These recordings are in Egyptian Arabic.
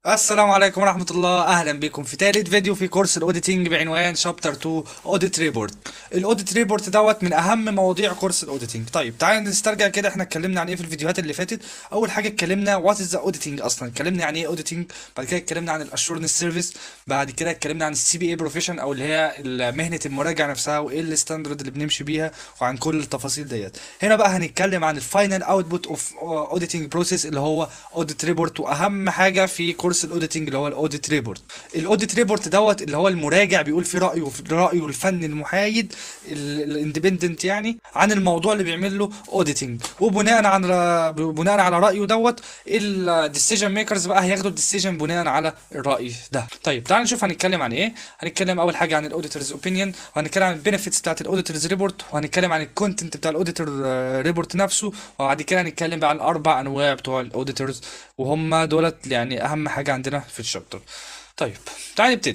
السلام عليكم ورحمة الله أهلا بكم في تالت فيديو في كورس الأوديتنج بعنوان شابتر 2 أوديت ريبورت الأوديت ريبورت دوت من أهم مواضيع كورس الأوديتنج طيب تعالى نسترجع كده احنا اتكلمنا عن إيه في الفيديوهات اللي فاتت أول حاجة اتكلمنا وات إز ذا أوديتنج أصلا اتكلمنا عن إيه أوديتنج بعد كده اتكلمنا عن الأشورنس سيرفيس بعد كده اتكلمنا عن السي بي اي بروفيشن أو اللي هي مهنة المراجع نفسها وإيه الستاندرد اللي بنمشي بيها وعن كل التفاصيل ديت هنا بقى هنتكلم عن الفاينل اوتبوت اوف اوديتنج بروسيس اللي هو اوديت ريبورت واهم حاجه في كورس الاوديتنج اللي هو الاوديت ريبورت الاوديت ريبورت دوت اللي هو المراجع بيقول فيه رايه في رايه الفني المحايد الاندبندنت يعني عن الموضوع اللي بيعمل له اوديتنج وبناء على بناء على رايه دوت الديسيجن ميكرز بقى هياخدوا الديسيجن بناء على الراي ده طيب تعال نشوف هنتكلم عن ايه هنتكلم اول حاجه عن الاوديتورز اوبينيون وهنتكلم عن البينيفيتس بتاعت الاوديتورز ريبورت وهنتكلم عن الكونتنت بتاع الاوديتور ريبورت نفسه وبعد كده هنتكلم بقى عن الاربع انواع بتوع الاوديتورز وهم دولت يعني اهم حاجه عندنا في الشابتر طيب تعال نبتدي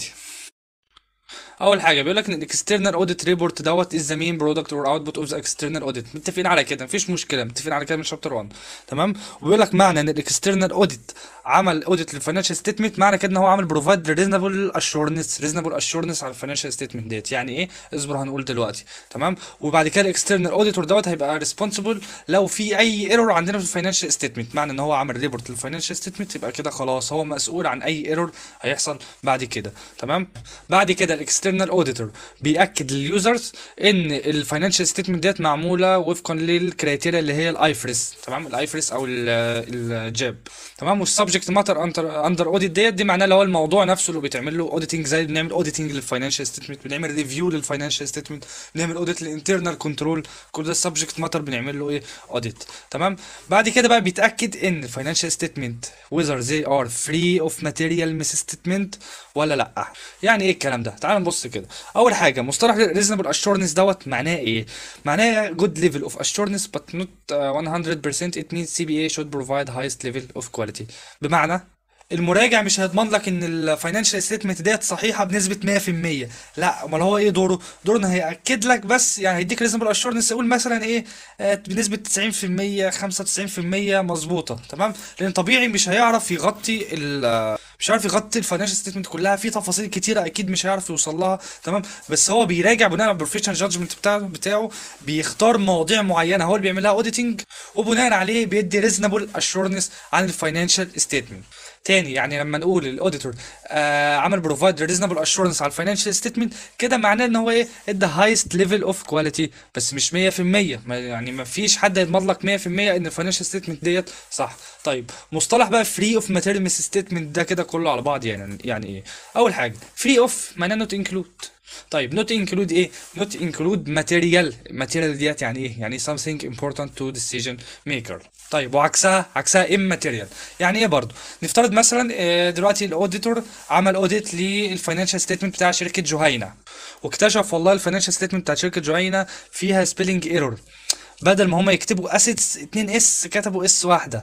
اول حاجه بيقول لك ان الاكسترنال اوديت ريبورت دوت از ذا مين برودكت اور اوتبوت اوف ذا اكسترنال اوديت متفقين على كده مفيش مشكله متفقين على كده من شابتر 1 تمام وبيقول لك معنى ان الاكسترنال اوديت عمل اوديت للفاينانشال ستيتمنت معنى كده ان هو عامل بروفايد ريزونبل اشورنس ريزونبل اشورنس على الفاينانشال ستيتمنت ديت يعني ايه اصبر هنقول دلوقتي تمام وبعد كده الاكسترنال اوديتور دوت هيبقى ريسبونسبل لو في اي ايرور عندنا في الفاينانشال ستيتمنت معنى ان هو عمل ريبورت للفاينانشال ستيتمنت يبقى كده خلاص هو مسؤول عن اي ايرور هيحصل بعد كده تمام بعد كده الاكسترنال اوديتور بياكد لليوزرز ان الفاينانشال ستيتمنت ديت معموله وفقا للكريتيريا اللي هي الايفرس تمام الايفرس او الجاب تمام والسبجكت ماتر اندر اندر اوديت ديت دي معناه اللي هو الموضوع نفسه اللي بيتعمل له اوديتنج زي بنعمل اوديتنج للفاينانشال ستيتمنت بنعمل ريفيو للفاينانشال ستيتمنت بنعمل اوديت للانترنال كنترول كل ده السبجكت ماتر بنعمل له ايه اوديت تمام بعد كده بقى بيتاكد ان الفاينانشال ستيتمنت whether they are free of material misstatement ولا لا يعني ايه الكلام ده تعال نبص كده اول حاجه مصطلح reasonable assurance دوت معناه ايه معناه good level of assurance but not uh, 100% it means CBA should provide highest level of quality بمعنى المراجع مش هيضمن لك ان الفاينانشال ستيتمنت ديت صحيحه بنسبه 100% لا امال هو ايه دوره دوره انه هياكد لك بس يعني هيديك ريزونبل اشورنس يقول مثلا ايه آه بنسبه 90% 95% مظبوطه تمام لان طبيعي مش هيعرف يغطي مش هيعرف يغطي الفاينانشال ستيتمنت كلها في تفاصيل كتيره اكيد مش هيعرف يوصل لها تمام بس هو بيراجع بناء على البروفيشنال جادجمنت بتاعه بتاعه بيختار مواضيع معينه هو اللي بيعملها اوديتنج وبناء عليه بيدي ريزونبل اشورنس عن الفاينانشال ستيتمنت تاني يعني لما نقول الاوديتور آه عمل بروفايد ريزونبل اشورنس على الفاينانشال ستيتمنت كده معناه ان هو ايه ادى هايست ليفل اوف كواليتي بس مش 100% يعني ما فيش حد يضمن لك 100% ان الفاينانشال ستيتمنت ديت صح طيب مصطلح بقى فري اوف ماتيريال ستيتمنت ده كده كله على بعض يعني يعني ايه اول حاجه فري اوف معناه نوت انكلود طيب نوت انكلود ايه نوت انكلود ماتيريال ماتيريال ديت يعني ايه يعني something important to decision maker طيب وعكسها عكسها immaterial يعني ايه برضو نفترض مثلا دلوقتي الاوديتور عمل اوديت للفاينانشال ستيتمنت بتاع شركه جهينه واكتشف والله الفاينانشال ستيتمنت بتاع شركه جهينه فيها سبيلنج ايرور بدل ما هم يكتبوا اسيتس 2 اس كتبوا اس واحده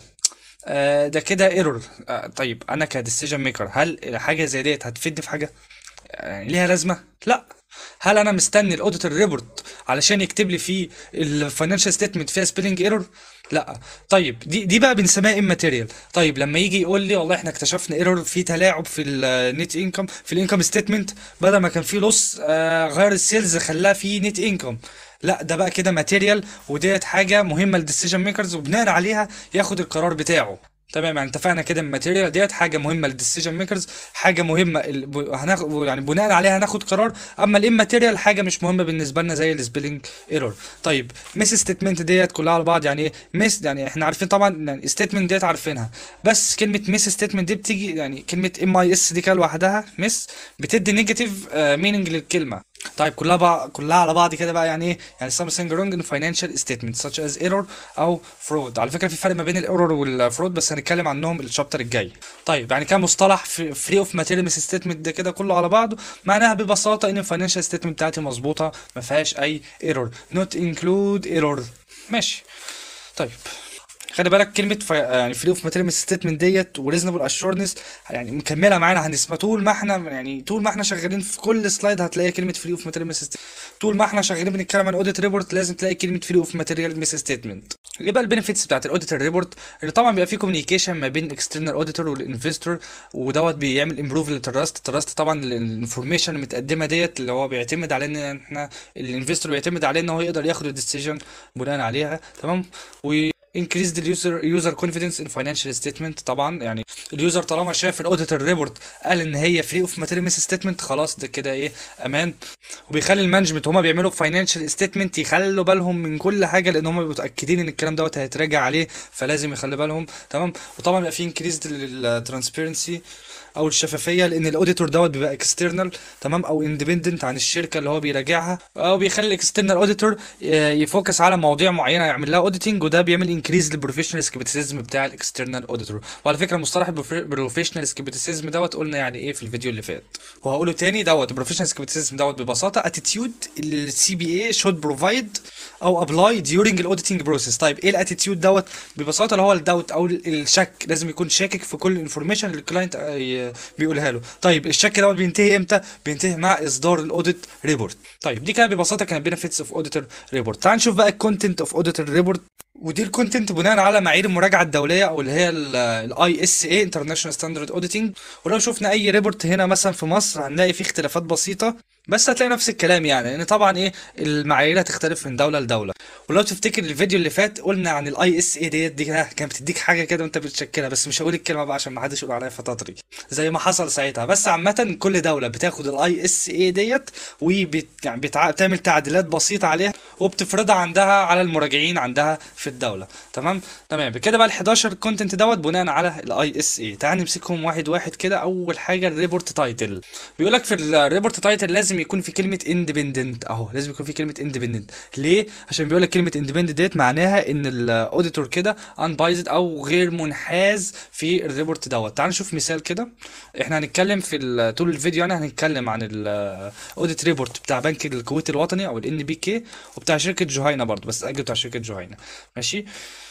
آه ده كده ايرور آه طيب انا كديسيجن ميكر هل حاجه زي ديت هتفيدني في حاجه يعني ليها لازمه لا هل انا مستني الاوديتور ريبورت علشان يكتب لي فيه الفاينانشال ستيتمنت فيها سبيلنج ايرور لا طيب دي دي بقى بنسميها اماتيريال طيب لما يجي يقول لي والله احنا اكتشفنا ايرور في تلاعب في النت انكم في الانكم ستيتمنت بدل ما كان في لوس آه غير السيلز خلاها في نت انكم لا ده بقى كده ماتيريال وديت حاجه مهمه للديسيجن ميكرز وبناء عليها ياخد القرار بتاعه تمام يعني اتفقنا كده الماتيريال ديت حاجه مهمه للديسيجن ميكرز حاجه مهمه هناخد يعني بناء عليها هناخد قرار اما الاماتيريال حاجه مش مهمه بالنسبه لنا زي السبيلنج ايرور طيب ميس ستيتمنت ديت كلها على بعض يعني ايه ميس يعني احنا عارفين طبعا يعني ستيتمنت ديت عارفينها بس كلمه ميس ستيتمنت دي بتيجي يعني كلمه ام اي اس دي كده لوحدها ميس بتدي نيجاتيف ميننج للكلمه طيب كلها بقى كلها على بعض كده بقى يعني ايه يعني something wrong in financial statements such as error او fraud على فكره في فرق ما بين الايرور والفرود بس هنتكلم عنهم الشابتر الجاي طيب يعني كان مصطلح فري اوف ماتيريال ستيتمنت ده كده كله على بعضه معناها ببساطه ان الفاينانشال ستيتمنت بتاعتي مظبوطه ما فيهاش اي ايرور not include error ماشي طيب خلي بالك كلمه في يعني فري اوف ماتيريال ستيتمنت ديت وريزونبل اشورنس يعني مكمله معانا هنسمع طول ما احنا يعني طول ما احنا شغالين في كل سلايد هتلاقي كلمه فري اوف ماتيريال طول ما احنا شغالين بنتكلم عن اوديت ريبورت لازم تلاقي كلمه فري اوف ماتيريال ميس ستيتمنت ايه بقى البينيفيتس بتاعت الاوديتور ريبورت اللي طبعا بيبقى فيه كوميونيكيشن ما بين الاكسترنال اوديتور والانفستور ودوت بيعمل امبروف للتراست التراست طبعا الانفورميشن المتقدمه ديت اللي هو بيعتمد على ان احنا الانفستور بيعتمد عليه ان هو يقدر ياخد الديسيجن بناء عليها تمام و increase the user user confidence in financial statement طبعا يعني اليوزر طالما شاف الاوديتور ريبورت قال ان هي فري اوف ماتيريال ستيتمنت خلاص ده كده ايه امان وبيخلي المانجمنت هما بيعملوا فاينانشال ستيتمنت يخلوا بالهم من كل حاجه لان هما متاكدين ان الكلام دوت هيتراجع عليه فلازم يخلي بالهم تمام وطبعا بيبقى في انكريز للترانسبيرنسي او الشفافيه لان الاوديتور دوت بيبقى اكسترنال تمام او اندبندنت عن الشركه اللي هو بيراجعها او بيخلي الاكسترنال اوديتور يفوكس على مواضيع معينه يعمل لها اوديتنج وده بيعمل انكريز للبروفيشنال سكيبتيسيزم بتاع الاكسترنال اوديتور وعلى فكره مصطلح البروفيشنال سكيبتيسيزم دوت قلنا يعني ايه في الفيديو اللي فات وهقوله تاني دوت البروفيشنال سكيبتيسيزم دوت ببساطه اتيتيود السي بي اي شود بروفايد او ابلاي ديورنج الاوديتنج بروسيس طيب ايه الاتيتيود دوت ببساطه اللي هو الداوت او الشك لازم يكون شاكك في كل الانفورميشن اللي الكلاينت بيقولها له طيب الشك دوت بينتهي امتى بينتهي مع اصدار الاوديت ريبورت طيب دي كانت ببساطه كانت بينفيتس اوف اوديتور ريبورت تعال نشوف بقى الكونتنت اوف اوديتور ريبورت ودي الكونتنت بناء على معايير المراجعه الدوليه او اللي هي الاي اس اي انترناشونال ستاندرد اوديتنج ولو شفنا اي ريبورت هنا مثلا في مصر هنلاقي فيه اختلافات بسيطه بس هتلاقي نفس الكلام يعني لان طبعا ايه المعايير هتختلف من دوله لدوله ولو تفتكر الفيديو اللي فات قلنا عن الاي اس اي ديت دي كانت بتديك حاجه كده وانت بتشكلها بس مش هقول الكلمه بقى عشان ما حدش يقول عليا فطاطري زي ما حصل ساعتها بس عامه كل دوله بتاخد الاي اس اي ديت وبت يعني بتع... بتعمل تعديلات بسيطه عليها وبتفرضها عندها على المراجعين عندها في الدوله تمام تمام بكده بقى ال 11 كونتنت دوت بناء على الاي اس اي تعال نمسكهم واحد واحد كده اول حاجه الريبورت تايتل بيقول لك في الريبورت تايتل لازم يكون في كلمه اندبندنت اهو لازم يكون في كلمه اندبندنت ليه عشان بيقول لك كلمه اندبندنت ديت معناها ان الاوديتور كده انبايزد او غير منحاز في الريبورت دوت تعال نشوف مثال كده احنا هنتكلم في طول الفيديو يعني هنتكلم عن الاوديت ريبورت بتاع بنك الكويت الوطني او الان بي كي وبتاع شركه جهينه برضه بس اجل بتاع شركه جهينه ماشي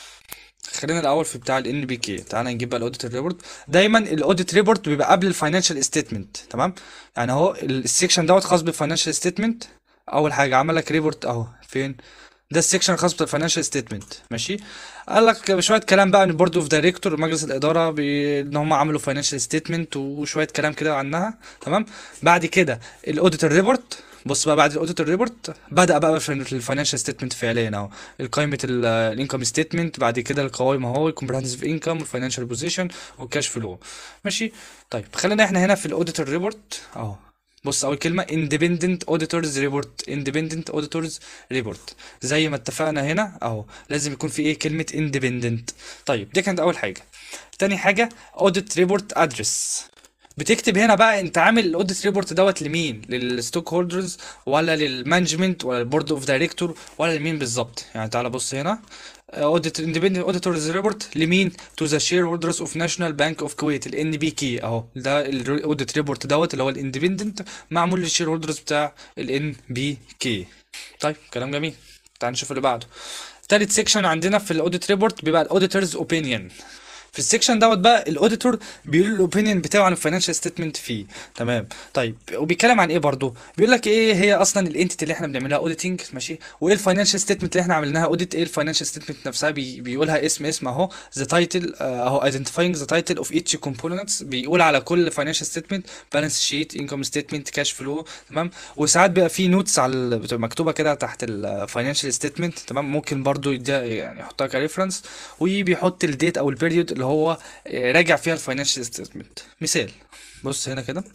خلينا الاول في بتاع الان بي كي تعالى نجيب بقى الاوديت ريبورت دايما الاوديت ريبورت بيبقى قبل الفاينانشال ستيتمنت تمام يعني اهو السكشن دوت خاص بالفاينانشال ستيتمنت اول حاجه عمل لك ريبورت اهو فين ده السكشن الخاص بالفاينانشال ستيتمنت ماشي قال لك شويه كلام بقى عن البورد اوف دايركتور مجلس الاداره بي... ان هم عملوا فاينانشال ستيتمنت وشويه كلام كده عنها تمام بعد كده الاوديتور ريبورت بص بقى بعد الاوديتور ريبورت بدا بقى في الفاينانشال ستيتمنت فعليا اهو القائمه الانكم ستيتمنت بعد كده القوائم اهو الكومبريهنسيف انكم والفاينانشال بوزيشن والكاش فلو ماشي طيب خلينا احنا هنا في الاوديتور ريبورت اهو بص اول كلمه independent auditors report independent auditors report زي ما اتفقنا هنا اهو لازم يكون في ايه كلمه independent طيب دي كانت اول حاجه تاني حاجه audit report address بتكتب هنا بقى انت عامل الاوديت ريبورت دوت لمين للستوك هولدرز ولا للمانجمنت ولا البورد اوف دايركتور ولا لمين بالظبط يعني تعالى بص هنا اوديت اندبندنت اوديتورز ريبورت لمين تو ذا شير هولدرز اوف ناشونال بانك اوف كويت الان بي كي اهو ده الاوديت ريبورت دوت اللي هو الاندبندنت معمول للشير هولدرز بتاع الان بي كي طيب كلام جميل تعال نشوف اللي بعده تالت سيكشن عندنا في الاوديت ريبورت بيبقى الاوديتورز اوبينيون في السكشن دوت بقى الاوديتور بيقول الاوبينيون بتاعه عن الفاينانشال ستيتمنت فيه تمام طيب وبيتكلم عن ايه برضو بيقول لك ايه هي اصلا الانتيتي اللي احنا بنعملها اوديتنج ماشي وايه الفاينانشال ستيتمنت اللي احنا عملناها اوديت ايه الفاينانشال ستيتمنت نفسها بي بيقولها اسم اسم اهو ذا تايتل اهو ايدنتيفاينج ذا تايتل اوف ايتش كومبوننتس بيقول على كل فاينانشال ستيتمنت بالانس شيت انكم ستيتمنت كاش فلو تمام وساعات بيبقى في نوتس على بتبقى مكتوبه كده تحت الفاينانشال ستيتمنت تمام ممكن برضو يعني يحطها كريفرنس وبيحط الديت او البيريود اللي هو راجع فيها الفاينانشال ستيتمنت مثال بص هنا كده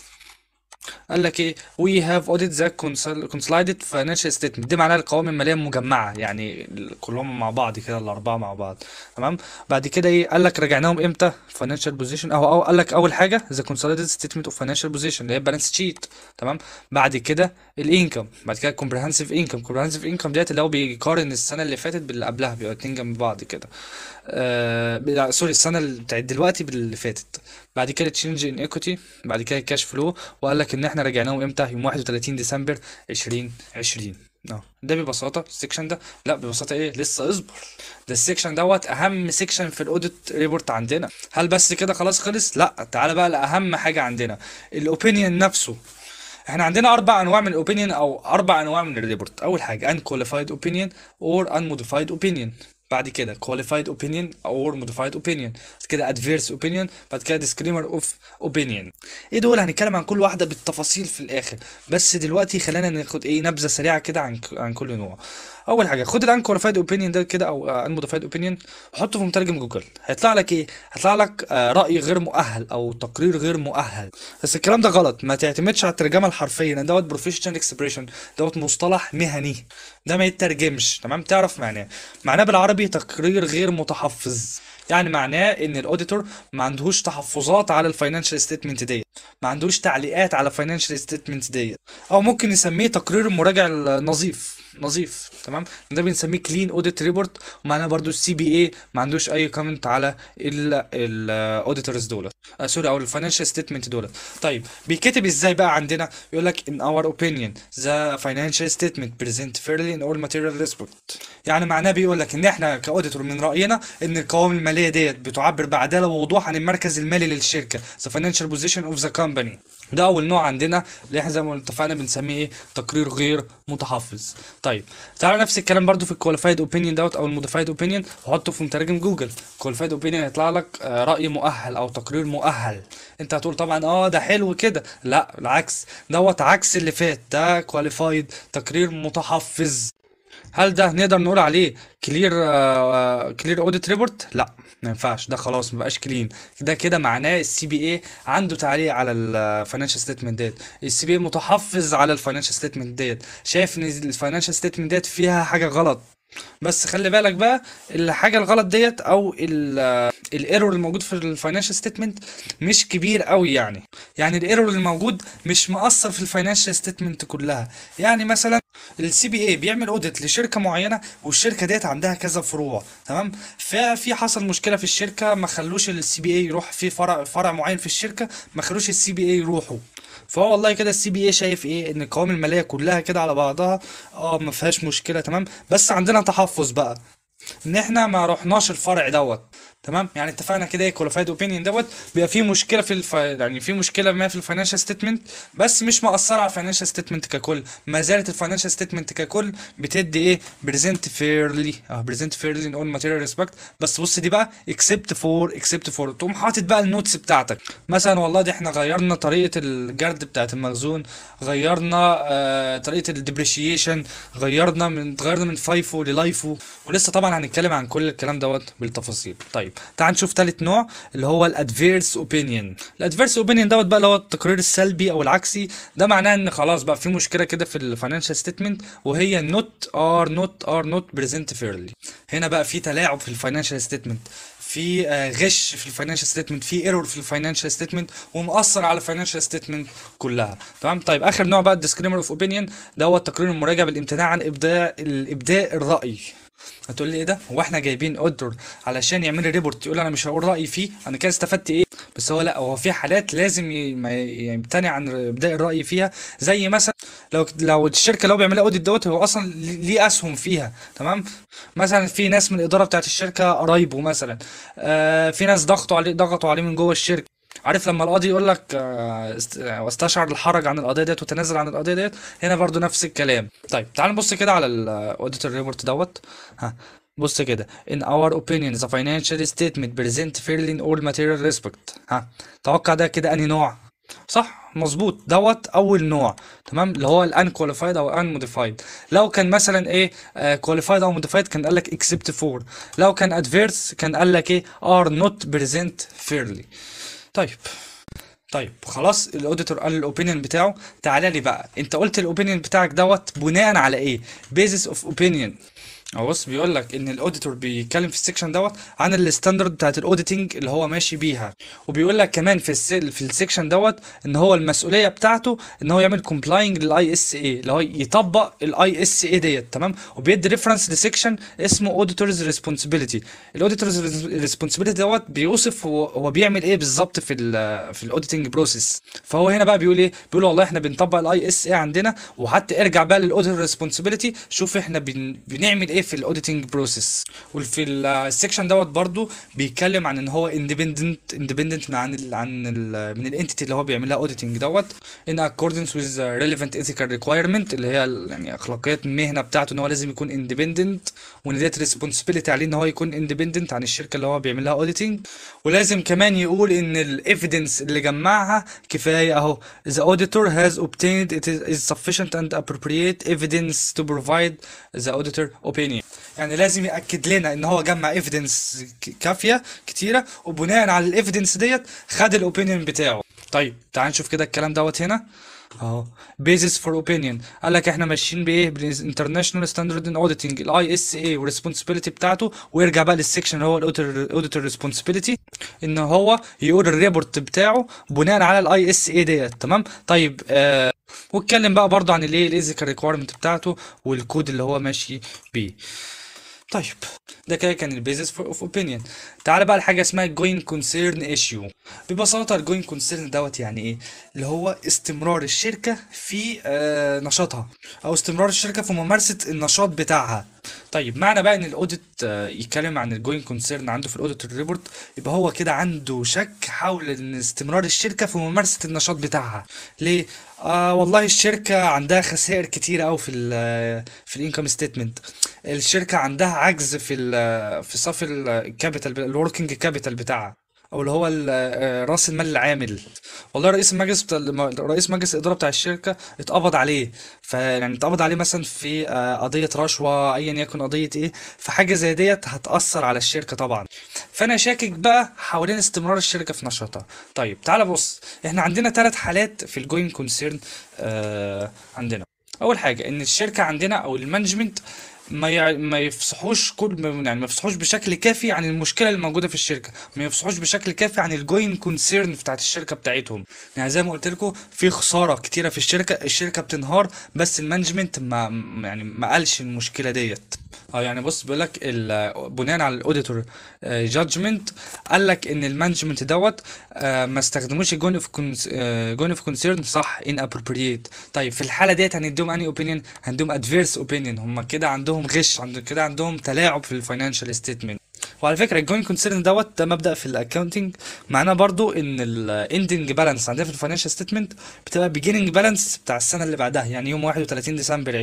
قال لك ايه وي هاف اوديت ذا كونسلايدد فاينانشال ستيتمنت دي معناها القوائم الماليه المجمعه يعني كلهم مع بعض كده الاربعه مع بعض تمام بعد كده ايه قال لك راجعناهم امتى فاينانشال بوزيشن اهو أو قال لك اول حاجه ذا كونسلايدد ستيتمنت اوف فاينانشال بوزيشن اللي هي بالانس شيت تمام بعد كده الانكم بعد كده كومبريهنسيف انكم كومبريهنسيف انكم ديت اللي هو بيقارن السنه اللي فاتت باللي قبلها بيبقى اتنين جنب بعض كده آه سوري السنه بتاعت دلوقتي باللي فاتت بعد كده تشينج ان ايكوتي بعد كده الكاش فلو وقال لك ان احنا رجعناهم امتى يوم 31 ديسمبر 2020 اه ده ببساطه السكشن ده لا ببساطه ايه لسه اصبر ده السكشن دوت اهم سكشن في الاوديت ريبورت عندنا هل بس كده خلاص خلص لا تعالى بقى لاهم حاجه عندنا الاوبينيون نفسه احنا عندنا اربع انواع من الاوبينيون او اربع انواع من الريبورت اول حاجه ان كواليفايد اوبينيون اور ان موديفايد اوبينيون بعد كده qualified opinion or modified opinion بعد كده adverse opinion بعد كده disclaimer of opinion ايه دول هنتكلم عن كل واحده بالتفاصيل في الاخر بس دلوقتي خلينا ناخد ايه نبذه سريعه كده عن عن كل نوع اول حاجه خد الان كواليفايد اوبينيون ده كده او ان موديفايد اوبينيون وحطه في مترجم جوجل هيطلع لك ايه هيطلع لك آه، راي غير مؤهل او تقرير غير مؤهل بس الكلام ده غلط ما تعتمدش على الترجمه الحرفيه لان دوت بروفيشنال اكسبريشن دوت مصطلح مهني ده ما يترجمش تمام تعرف معناه معناه بالعربي تقرير غير متحفظ يعني معناه ان الاوديتور ما عندهوش تحفظات على الفاينانشال ستيتمنت ديت ما عندوش تعليقات على الفاينانشال ستيتمنت ديت او ممكن نسميه تقرير مراجع نظيف نظيف تمام ده بنسميه كلين اوديت ريبورت ومعناه برضو السي بي اي ما عندوش اي كومنت على الاوديتورز دول آه سوري او الفاينانشال ستيتمنت دول طيب بيتكتب ازاي بقى عندنا يقول لك in our opinion the financial statement present fairly in all material respect يعني معناه بيقول لك ان احنا كاوديتور من راينا ان القوائم الماليه ديت بتعبر بعداله ووضوح عن المركز المالي للشركه the financial position of the company ده اول نوع عندنا اللي احنا زي ما اتفقنا بنسميه ايه تقرير غير متحفظ طيب تعالى نفس الكلام برضو في الكواليفايد اوبينيون دوت او الموديفايد اوبينيون وحطه في مترجم جوجل كواليفايد اوبينيون هيطلع لك آه، راي مؤهل او تقرير مؤهل انت هتقول طبعا اه ده حلو كده لا بالعكس دوت عكس اللي فات ده كواليفايد تقرير متحفظ هل ده نقدر نقول عليه كلير كلير اوديت ريبورت لا ما ينفعش ده خلاص ما بقاش كلين ده كده معناه السي بي اي عنده تعليق على الفاينانشال ستيتمنت ديت السي بي اي متحفظ على الفاينانشال ستيتمنت ديت شايف ان الفاينانشال ستيتمنت ديت فيها حاجه غلط بس خلي بالك بقى الحاجه الغلط ديت او الايرور الموجود في الفاينانشال ستيتمنت مش كبير قوي يعني يعني الايرور الموجود مش مؤثر في الفاينانشال ستيتمنت كلها يعني مثلا السي بي اي بيعمل اوديت لشركه معينه والشركه ديت عندها كذا فروع تمام ففي حصل مشكله في الشركه ما خلوش السي بي اي يروح في فرع فرع معين في الشركه ما خلوش السي بي اي يروحوا فهو والله كده السي بي اي شايف ايه ان القوائم الماليه كلها كده على بعضها اه ما فيهاش مشكله تمام بس عندنا تحفظ بقى ان احنا ما رحناش الفرع دوت تمام يعني اتفقنا كده ايه كواليفايد اوبينيون دوت بيبقى في مشكله في الف... يعني في مشكله ما في الفاينانشال ستيتمنت بس مش مأثره على الفاينانشال ستيتمنت ككل ما زالت الفاينانشال ستيتمنت ككل بتدي ايه بريزنت فيرلي اه بريزنت فيرلي ان اول ماتيريال ريسبكت بس بص دي بقى اكسبت فور اكسبت فور تقوم حاطط بقى النوتس بتاعتك مثلا والله دي احنا غيرنا طريقه الجرد بتاعت المخزون غيرنا آه طريقه الديبريشيشن غيرنا من غيرنا من فايفو للايفو ولسه طبعا هنتكلم عن كل الكلام دوت بالتفاصيل طيب تعال نشوف تالت نوع اللي هو الادفيرس اوبينيون الادفيرس اوبينيون دوت بقى اللي هو التقرير السلبي او العكسي ده معناه ان خلاص بقى في مشكله كده في الفاينانشال ستيتمنت وهي نوت ار نوت ار نوت بريزنت فيرلي هنا بقى في تلاعب في الفاينانشال ستيتمنت في آه، غش في الفاينانشال ستيتمنت في ايرور في الفاينانشال ستيتمنت ومؤثر على الفاينانشال ستيتمنت كلها تمام طيب اخر نوع بقى الديسكريمر اوف اوبينيون ده هو التقرير المراجع بالامتناع عن ابداء الابداء الراي هتقول لي ايه ده هو احنا جايبين اودر علشان يعمل لي ريبورت يقول انا مش هقول رايي فيه انا كده استفدت ايه بس هو لا هو في حالات لازم ي- ما ي- يمتنع عن ابداء الراي فيها زي مثلا لو لو الشركه اللي هو بيعملها اوديت دوت هو اصلا ليه اسهم فيها تمام مثلا في ناس من الاداره بتاعت الشركه قرايبه مثلا آه في ناس ضغطوا عليه ضغطوا عليه من جوه الشركه عارف لما القاضي يقول لك آه، است- آه، واستشعر الحرج عن القضيه ديت وتنازل عن القضيه ديت هنا برضو نفس الكلام طيب تعال نبص كده على الاوديتور ريبورت دوت ها بص كده in our opinion the financial statement present fairly in all material respect ها توقع ده كده انهي نوع صح مظبوط دوت اول نوع تمام اللي هو الان كواليفايد او ان موديفايد لو كان مثلا ايه كواليفايد او موديفايد كان قال لك اكسبت فور لو كان ادفيرس كان قال لك ايه ار نوت بريزنت فيرلي طيب طيب خلاص الاوديتور قال الاوبينيون بتاعه تعالى لي بقى انت قلت الاوبينيون بتاعك دوت بناء على ايه بيزس اوف اوبينيون هو بص بيقول لك ان الاوديتور بيتكلم في السكشن دوت عن الستاندرد بتاعت الاوديتنج اللي هو ماشي بيها وبيقول لك كمان في الس... في السكشن دوت ان هو المسؤوليه بتاعته ان هو يعمل كومبلاينج للاي اس اي اللي هو يطبق الاي اس اي ديت تمام وبيدي ريفرنس لسكشن اسمه اوديتورز ريسبونسبيلتي الاوديتورز ريسبونسبيلتي دوت بيوصف هو, هو بيعمل ايه بالظبط في ال في الاوديتنج بروسيس فهو هنا بقى بيقول ايه بيقول والله احنا بنطبق الاي اس اي عندنا وحتى ارجع بقى للاوديتور ريسبونسبيلتي شوف احنا بن... بنعمل ايه في الاوديتنج بروسيس وفي السكشن دوت برضو بيتكلم عن ان هو اندبندنت اندبندنت من عن ال عن ال من الانتيتي اللي هو بيعملها اوديتنج دوت in accordance with the relevant ethical requirement اللي هي ال- يعني اخلاقيات المهنه بتاعته ان هو لازم يكون اندبندنت وان ديت ريسبونسبيلتي عليه ان هو يكون اندبندنت عن الشركه اللي هو بيعمل لها اوديتنج ولازم كمان يقول ان الايفيدنس اللي جمعها كفايه اهو the auditor has obtained it is, is sufficient and appropriate evidence to provide the auditor opinion يعني لازم ياكد لنا ان هو جمع ايفيدنس كافيه كتيره وبناء على الايفيدنس ديت خد الاوبينيون بتاعه طيب تعال نشوف كده الكلام دوت هنا اهو بيزس فور اوبينيون قال لك احنا ماشيين بايه بالانترناشونال ستاندرد ان اوديتنج الاي اس اي والريسبونسبيلتي بتاعته ويرجع بقى للسكشن اللي هو الاوديتور ريسبونسبيلتي ان هو يقول الريبورت بتاعه بناء على الاي اس اي ديت تمام طيب آه واتكلم بقى برضه عن الايه الايزيكال ريكويرمنت بتاعته والكود اللي هو ماشي بيه طيب ده كده كان البيزس اوف اوبينيون تعال بقى لحاجه اسمها جوين كونسيرن ايشيو ببساطه الجوين كونسيرن دوت يعني ايه اللي هو استمرار الشركه في آه نشاطها او استمرار الشركه في ممارسه النشاط بتاعها طيب معنى بقى ان الاوديت آه يتكلم عن الجوين كونسيرن عنده في الاوديت ريبورت يبقى هو كده عنده شك حول ان استمرار الشركه في ممارسه النشاط بتاعها ليه آه والله الشركه عندها خسائر كتيره قوي في ال في الانكم ستيتمنت الشركه عندها عجز في ال في صافي الكابيتال الوركينج كابيتال بتاعها او اللي هو ال- آه، راس المال العامل والله رئيس المجلس بتاع رئيس مجلس الاداره بتاع الشركه اتقبض عليه فيعني اتقبض عليه مثلا في آه، قضيه رشوه ايا يكن قضيه ايه فحاجه زي ديت هتاثر على الشركه طبعا فانا شاكك بقى حوالين استمرار الشركه في نشاطها طيب تعال بص احنا عندنا ثلاث حالات في الجوين كونسيرن آه عندنا اول حاجه ان الشركه عندنا او المانجمنت ما يع... ما يفصحوش كل ما- يعني ما يفصحوش بشكل كافي عن المشكله اللي موجوده في الشركه ما يفصحوش بشكل كافي عن الجوين كونسيرن بتاعت الشركه بتاعتهم يعني زي ما قلت لكم في خساره كتيره في الشركه الشركه بتنهار بس المانجمنت ما م- يعني ما قالش المشكله ديت اه يعني بص بيقول لك ال- بناء على الاوديتور جادجمنت قال لك ان المانجمنت دوت آه، ما استخدموش الجون اوف جون اوف كونسيرن صح ان ابروبريت طيب في الحاله ديت هنديهم اني اوبينيون هنديهم ادفيرس اوبينيون هم كده عندهم غش عند كده عندهم تلاعب في الفاينانشال ستيتمنت وعلى فكره الجوين كونسيرن دوت ده مبدا في الاكونتنج معناه برضو ان الاندنج بالانس عندنا في الفاينانشال ستيتمنت بتبقى بيجيننج بالانس بتاع السنه اللي بعدها يعني يوم 31 ديسمبر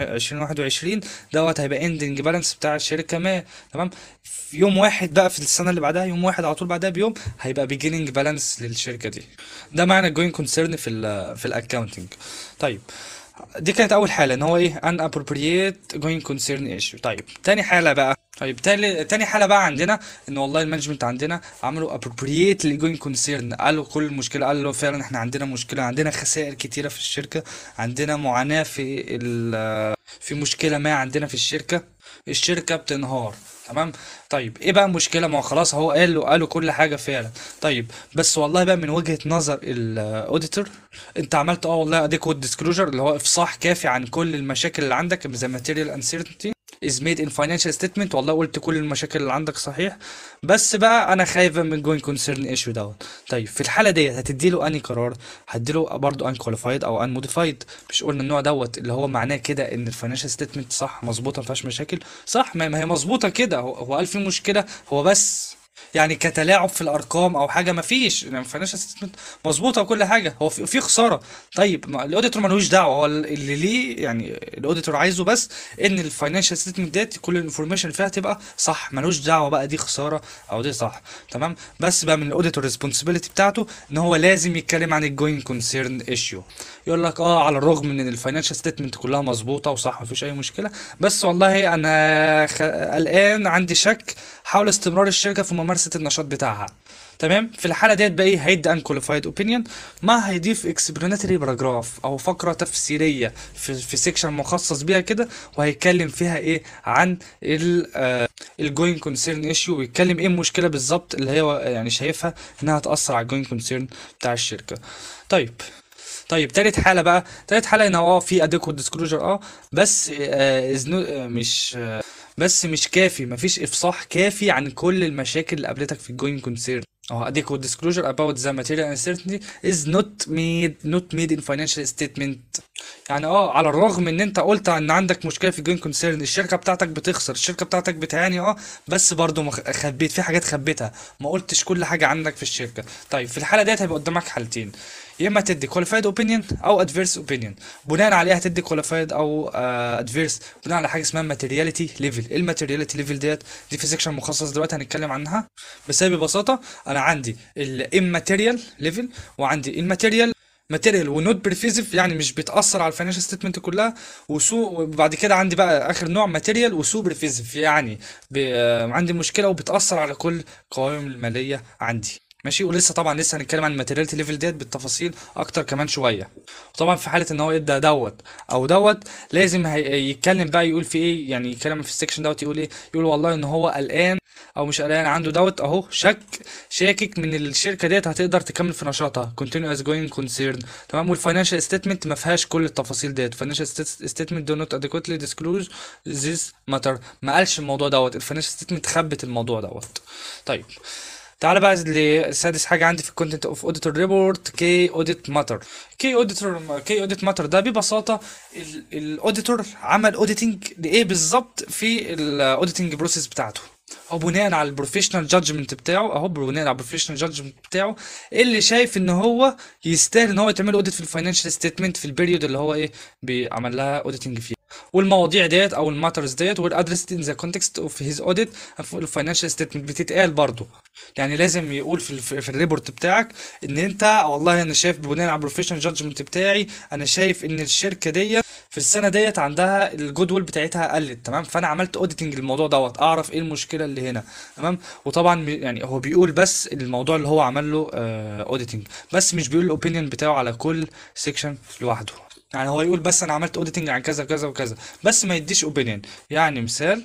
2021 دوت هيبقى اندنج بالانس بتاع الشركه ما تمام في يوم واحد بقى في السنه اللي بعدها يوم واحد على طول بعدها بيوم هيبقى بيجيننج بالانس للشركه دي ده معنى الجوين كونسيرن في ال في الاكونتنج طيب دي كانت اول حاله ان هو ايه ان appropriate going concern issue طيب تاني حاله بقى طيب تاني تاني حاله بقى عندنا ان والله المانجمنت عندنا عملوا appropriate going concern قالوا كل المشكله قالوا فعلا احنا عندنا مشكله عندنا خسائر كتيره في الشركه عندنا معاناه في ال في مشكله ما عندنا في الشركه الشركه بتنهار تمام طيب ايه بقى المشكله ما هو خلاص هو قالوا قالوا كل حاجه فعلا طيب بس والله بقى من وجهه نظر الاوديتور انت عملت اه والله اديكوت ديسكلوجر اللي هو افصاح كافي عن كل المشاكل اللي عندك زي material uncertainty is made in financial statement والله قلت كل المشاكل اللي عندك صحيح بس بقى انا خايفه من going concern issue دوت طيب في الحاله ديت هتديله انهي قرار هتديله برضه unqualified او unmodified مش قلنا النوع دوت اللي هو معناه كده ان الفاينانشال ستيتمنت صح مظبوطه ما فيهاش مشاكل صح ما ما هي مظبوطه كده هو هو قال في مشكله هو بس يعني كتلاعب في الارقام او حاجه ما فيش يعني الفاينانشال ستيتمنت مظبوطه وكل حاجه هو في, في خساره طيب ما الاوديتور ملوش دعوه هو اللي ليه يعني الاوديتور عايزه بس ان الفاينانشال ستيتمنت ديت كل الانفورميشن اللي فيها تبقى صح ملوش دعوه بقى دي خساره او دي صح تمام بس بقى من الاوديتور ريسبونسبيلتي بتاعته ان هو لازم يتكلم عن الجوين كونسيرن ايشيو يقول لك اه على الرغم من ان الفاينانشال ستيتمنت كلها مظبوطه وصح مفيش اي مشكله بس والله انا خ... قلقان عندي شك حول استمرار الشركه في ممارسه النشاط بتاعها تمام في الحاله ديت بقى ايه هيدي انكواليفايد اوبينيون ما هيضيف اكسبلاناتري باراجراف او فقره تفسيريه في في سيكشن مخصص بيها كده وهيتكلم فيها ايه عن ال الجوين كونسيرن ايشيو ويتكلم ايه المشكله بالظبط اللي هو يعني شايفها انها هتاثر على الجوين كونسيرن بتاع الشركه طيب طيب تالت حالة بقى تالت حالة ان هو اه في اديكوت ديسكلوجر اه بس آه is no- آه مش آه بس مش كافي مفيش افصاح كافي عن كل المشاكل اللي قابلتك في الجوين كونسيرن اه adequate disclosure about the material uncertainty is not made not made in financial statement يعني اه على الرغم ان انت قلت ان عندك مشكله في الجوين كونسيرن الشركه بتاعتك بتخسر الشركه بتاعتك بتعاني اه بس برضو مخ- خبيت في حاجات خبيتها ما قلتش كل حاجه عندك في الشركه طيب في الحاله ديت هيبقى قدامك حالتين يا اما تدي qualified opinion او adverse opinion بناء عليها هتدي qualified او uh, adverse بناء على حاجه اسمها materiality level ايه الماتيرياليتي ليفل ديت دي في سيكشن مخصص دلوقتي هنتكلم عنها بس هي ببساطه انا عندي الاماتيريال ليفل وعندي الماتيريال ماتيريال ونوت بريفيزيف يعني مش بتاثر على الفاينانشال ستيتمنت كلها وسو وبعد كده عندي بقى اخر نوع ماتيريال وسو بريفيزيف يعني ب... آه، عندي مشكله وبتاثر على كل القوائم الماليه عندي ماشي ولسه طبعا لسه هنتكلم عن الماتيريالتي ليفل ديت بالتفاصيل اكتر كمان شويه وطبعا في حاله ان هو يبدا دوت او دوت لازم هي- يتكلم بقى يقول في ايه يعني يتكلم في السكشن دوت يقول ايه يقول والله ان هو قلقان او مش قلقان عنده دوت اهو شك شاكك من الشركه ديت هتقدر تكمل في نشاطها continue as going concern تمام والفاينانشال ستيتمنت ما فيهاش كل التفاصيل ديت financial ستيتمنت do not adequately disclose this matter ما قالش الموضوع دوت الفاينانشال ستيتمنت خبت الموضوع دوت طيب تعالى بقى لسادس حاجه عندي في الكونتنت اوف اوديتور ريبورت كي اوديت ماتر كي اوديتور كي اوديت ماتر ده ببساطه الاوديتور عمل اوديتنج لايه بالظبط في الاوديتنج بروسيس بتاعته هو بناء على البروفيشنال جادجمنت بتاعه اهو بناء على البروفيشنال جادجمنت بتاعه اللي شايف ان هو يستاهل ان هو يتعمل اوديت في الفاينانشال ستيتمنت في البيريود اللي هو ايه بيعمل لها اوديتنج فيه والمواضيع ديت او الماترز ديت were addressed in the context of his audit of الفاينانشال ستيتمنت بتتقال برضه يعني لازم يقول في الف- في الريبورت بتاعك ان انت والله انا شايف بناء على البروفيشنال جادجمنت بتاعي انا شايف ان الشركه ديت في السنه ديت عندها الجود ويل بتاعتها قلت تمام فانا عملت اوديتنج الموضوع دوت اعرف ايه المشكله اللي هنا تمام وطبعا بي- يعني هو بيقول بس الموضوع اللي هو عمل له اوديتنج بس مش بيقول الاوبينيون بتاعه على كل سيكشن لوحده يعني هو يقول بس انا عملت اوديتنج عن كذا كذا وكذا بس ما يديش اوبينيون يعني مثال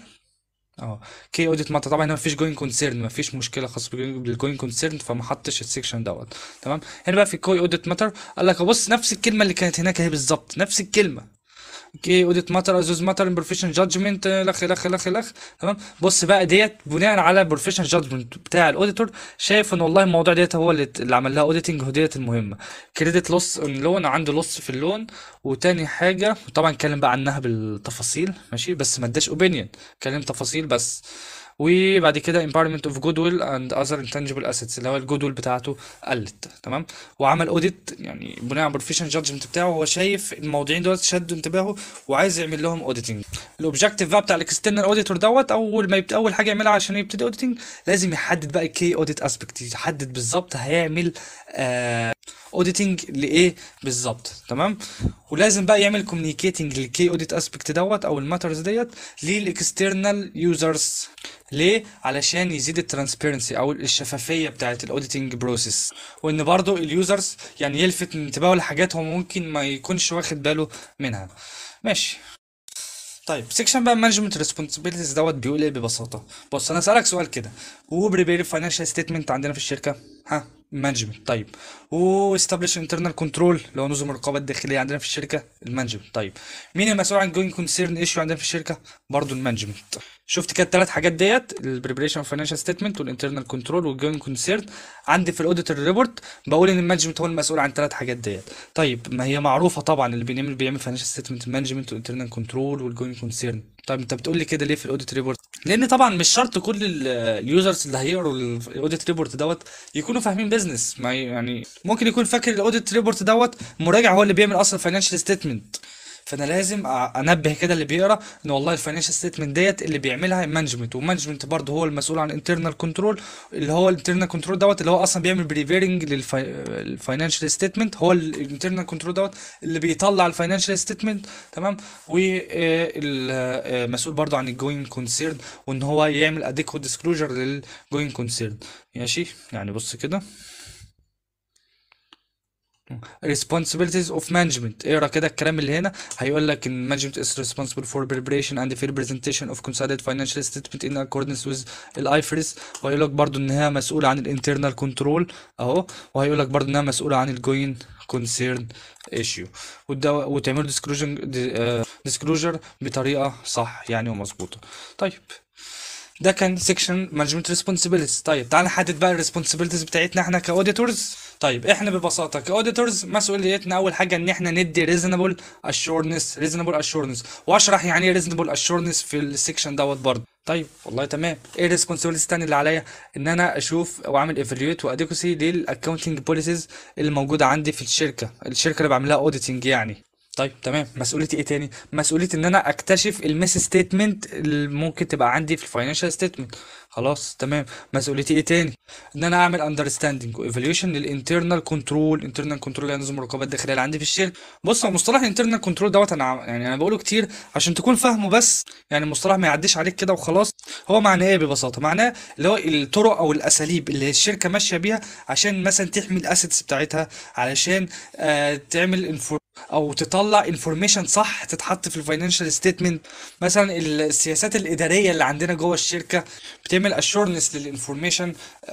اه كي اوديت ماتا طبعا هنا مفيش جوين كونسيرن مفيش مشكله خاصه بالجوين كونسيرن فما حطش السكشن دوت تمام هنا بقى في كوي اوديت ماتر قال لك بص نفس الكلمه اللي كانت هناك اهي بالظبط نفس الكلمه كي اوديت ماتر ازوز ماتر ان بروفيشنال جادجمنت لخ لخ لخ لخ تمام بص بقى ديت بناء على البروفيشنال جادجمنت بتاع الاوديتور شايف ان والله الموضوع ديت هو اللي, اللي عمل لها اوديتنج هو ديت المهمه كريدت لوس اون لون عنده لوس في اللون وتاني حاجه طبعا اتكلم بقى عنها بالتفاصيل ماشي بس ما اداش اوبينيون اتكلم تفاصيل بس وبعد كده impairment of goodwill and other intangible assets اللي هو الجودويل بتاعته قلت تمام وعمل اوديت يعني بناء على البروفيشنال جادجمنت بتاعه هو شايف الموضوعين دول شدوا انتباهه وعايز يعمل لهم اوديتنج الاوبجيكتيف بقى بتاع الاكسترنال اوديتور دوت اول ما يبت... اول حاجه يعملها عشان يبتدي اوديتنج لازم يحدد بقى الكي اوديت اسبكت يحدد بالظبط هيعمل آه اوديتنج لايه بالظبط تمام ولازم بقى يعمل كوميونيكيتنج للكي اوديت اسبكت دوت او الماترز ديت للاكسترنال يوزرز ليه علشان يزيد الترانسبيرنسي او الشفافيه بتاعه الاوديتنج بروسيس وان برضو اليوزرز يعني يلفت انتباهه لحاجات هو ممكن ما يكونش واخد باله منها ماشي طيب سيكشن بقى مانجمنت ريسبونسبيلتيز دوت بيقول ايه ببساطه بص انا اسالك سؤال كده هو بريبير فاينانشال ستيتمنت عندنا في الشركه ها مانجمنت طيب واستابليش انترنال كنترول اللي هو نظم الرقابه الداخليه عندنا في الشركه المانجمنت طيب مين المسؤول عن جوين كونسيرن ايشيو عندنا في الشركه برضو المانجمنت شفت كده الثلاث حاجات ديت البريبريشن فاينانشال ستيتمنت والانترنال كنترول والجوين كونسيرن عندي في الاوديتور ريبورت بقول ان المانجمنت هو المسؤول عن الثلاث حاجات ديت طيب ما هي معروفه طبعا اللي بيعمل بيعمل فاينانشال ستيتمنت مانجمنت والانترنال كنترول والجوين كونسيرن طيب انت بتقول لي كده ليه في الاوديت ريبورت لان طبعا مش شرط كل اليوزرز اللي هيقروا الاوديت ريبورت دوت يكونوا فاهمين بيزنس ما يعني ممكن يكون فاكر الاوديت ريبورت دوت مراجع هو اللي بيعمل اصلا فاينانشال ستيتمنت فانا لازم أ- انبه كده اللي بيقرا ان والله الفاينانشال ستيتمنت ديت اللي بيعملها مانجمنت والمانجمنت برضه هو المسؤول عن انترنال كنترول اللي هو الانترنال كنترول دوت اللي هو اصلا بيعمل بريفيرنج للفاينانشال ستيتمنت هو الانترنال كنترول دوت اللي بيطلع الفاينانشال ستيتمنت تمام والمسؤول برضه عن الجوين كونسيرن وان هو يعمل اديكوت ديسكلوجر للجوين كونسيرن ماشي يعني بص كده responsibilities of management اقرا كده الكلام اللي هنا هيقول لك ان management is responsible for preparation and fair presentation of consolidated financial statement in accordance with الIFRS وهيقول لك برضو ان هي مسؤولة عن الانترنال كنترول اهو وهيقول لك برضو انها مسؤولة عن الجوين concern issue وده وتعملوا disclosure disclosure بطريقة صح يعني ومظبوطة طيب ده كان سيكشن مانجمنت ريسبونسبيلتيز طيب تعال نحدد بقى الريسبونسبيلتيز بتاعتنا احنا كاوديتورز طيب احنا ببساطه كاوديتورز مسؤوليتنا اول حاجه ان احنا ندي ريزونبل اشورنس ريزونبل اشورنس واشرح يعني ايه ريزونبل اشورنس في السيكشن دوت برضه طيب والله تمام ايه الريسبونسبيلتيز التانية اللي عليا ان انا اشوف واعمل ايفالويت واديكوسي للاكونتنج بوليسيز اللي موجوده عندي في الشركه الشركه اللي بعملها اوديتنج يعني طيب تمام مسؤوليتي ايه تاني مسؤوليتي ان انا اكتشف الميس ستيتمنت اللي ممكن تبقى عندي في الفاينانشال ستيتمنت خلاص تمام مسؤوليتي ايه تاني ان انا اعمل اندرستاندنج وايفالويشن للانترنال كنترول انترنال كنترول يعني نظم الرقابه الداخليه اللي عندي في الشركه بص هو مصطلح الانترنال كنترول دوت انا عم- يعني انا بقوله كتير عشان تكون فاهمه بس يعني مصطلح ما يعديش عليك كده وخلاص هو معناه ايه ببساطه معناه اللي هو الطرق او الاساليب اللي الشركه ماشيه بيها عشان مثلا تحمي الاسيتس بتاعتها علشان آه تعمل انفور او تطلع انفورميشن صح تتحط في الفاينانشال ستيتمنت مثلا السياسات الاداريه اللي عندنا جوه الشركه بتعمل اشورنس للانفورميشن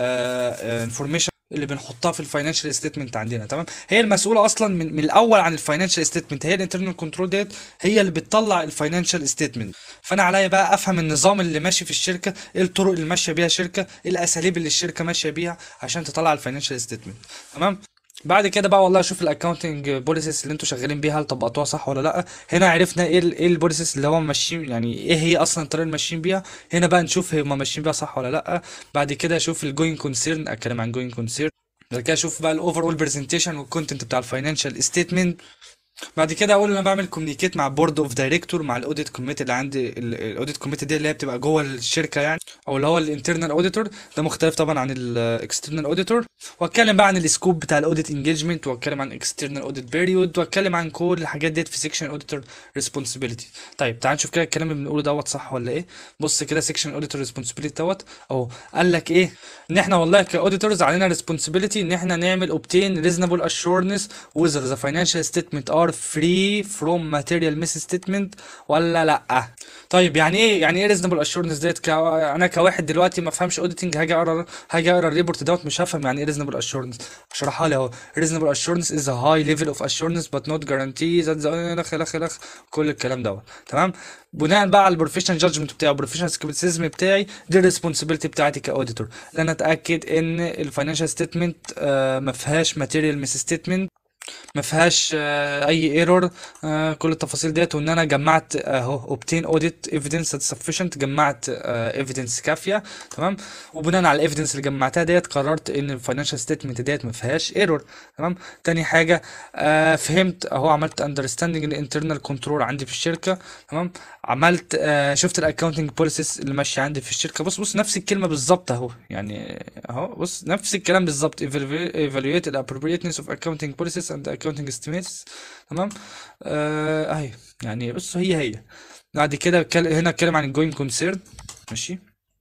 انفورميشن اللي بنحطها في الفاينانشال ستيتمنت عندنا تمام هي المسؤوله اصلا من, من الاول عن الفاينانشال ستيتمنت هي الانترنال كنترول ديت هي اللي بتطلع الفاينانشال ستيتمنت فانا عليا بقى افهم النظام اللي ماشي في الشركه ايه الطرق اللي ماشيه بيها الشركه ايه الاساليب اللي الشركه ماشيه بيها عشان تطلع الفاينانشال ستيتمنت تمام بعد كده بقى والله اشوف الاكونتنج بوليسيس اللي انتوا شغالين بيها هل طبقتوها صح ولا لا هنا عرفنا ايه ال ايه البوليسيس اللي هو ماشيين يعني ايه هي اصلا الطريقه اللي ماشيين بيها هنا بقى نشوف هم ماشيين بيها صح ولا لا بعد كده اشوف الجوين كونسيرن اتكلم عن جوين كونسيرن بعد كده اشوف بقى الاوفر اول برزنتيشن والكونتنت بتاع الفاينانشال ستيتمنت بعد كده اقول انا بعمل كوميونيكيت مع بورد اوف دايركتور مع الاوديت كوميتي اللي عندي الاوديت كوميتي دي اللي هي بتبقى جوه الشركه يعني او اللي هو الانترنال اوديتور ده مختلف طبعا عن الاكسترنال اوديتور واتكلم بقى عن السكوب بتاع الاوديت انجيجمنت واتكلم عن اكسترنال اوديت بيريود واتكلم عن كل الحاجات ديت في سيكشن اوديتور ريسبونسبيلتي طيب تعال نشوف كده الكلام اللي بنقوله دوت صح ولا ايه بص كده سيكشن اوديتور ريسبونسبيلتي دوت اهو قال لك ايه ان احنا والله كاوديتورز علينا ريسبونسبيلتي ان احنا نعمل اوبتين ريزونبل اشورنس whether the financial statement are free from material misstatement ولا لا طيب يعني ايه يعني ايه ريزونبل اشورنس ديت ك... انا كواحد دلوقتي ما افهمش اوديتنج هاجي اقرا هاجي اقرا الريبورت دوت مش هفهم يعني ايه ريزونبل اشورنس اشرحها لي اهو ريزونبل اشورنس از a high level of assurance but not guarantee that the لخ لخ لخ كل الكلام دوت تمام بناء بقى على البروفيشنال جادجمنت بتاعي البروفيشنال سكيبتسيزم بتاعي دي الريسبونسبيلتي بتاعتي كاوديتور ان انا اتاكد ان الفاينانشال ستيتمنت ما فيهاش ماتيريال ميس ستيتمنت ما فيهاش آه، اي ايرور كل التفاصيل ديت وان انا جمعت اهو اوبتين اوديت ايفيدنس سفيشنت جمعت ايفيدنس كافيه تمام وبناء على الايفيدنس اللي جمعتها ديت قررت ان الفاينانشال ستيتمنت ديت ما فيهاش ايرور تمام تاني حاجه آه، فهمت اهو عملت اندرستاندنج الانترنال كنترول عندي في الشركه تمام عملت آه، شفت الاكونتنج بوليسيز اللي ماشيه عندي في الشركه بص بص نفس الكلمه بالظبط اهو يعني اهو بص نفس الكلام بالظبط evaluate the appropriateness of accounting policies and accounting estimates تمام آه اهي يعني بص هي هي بعد كده اتكلم- هنا اتكلم عن الجوين كونسيرن ماشي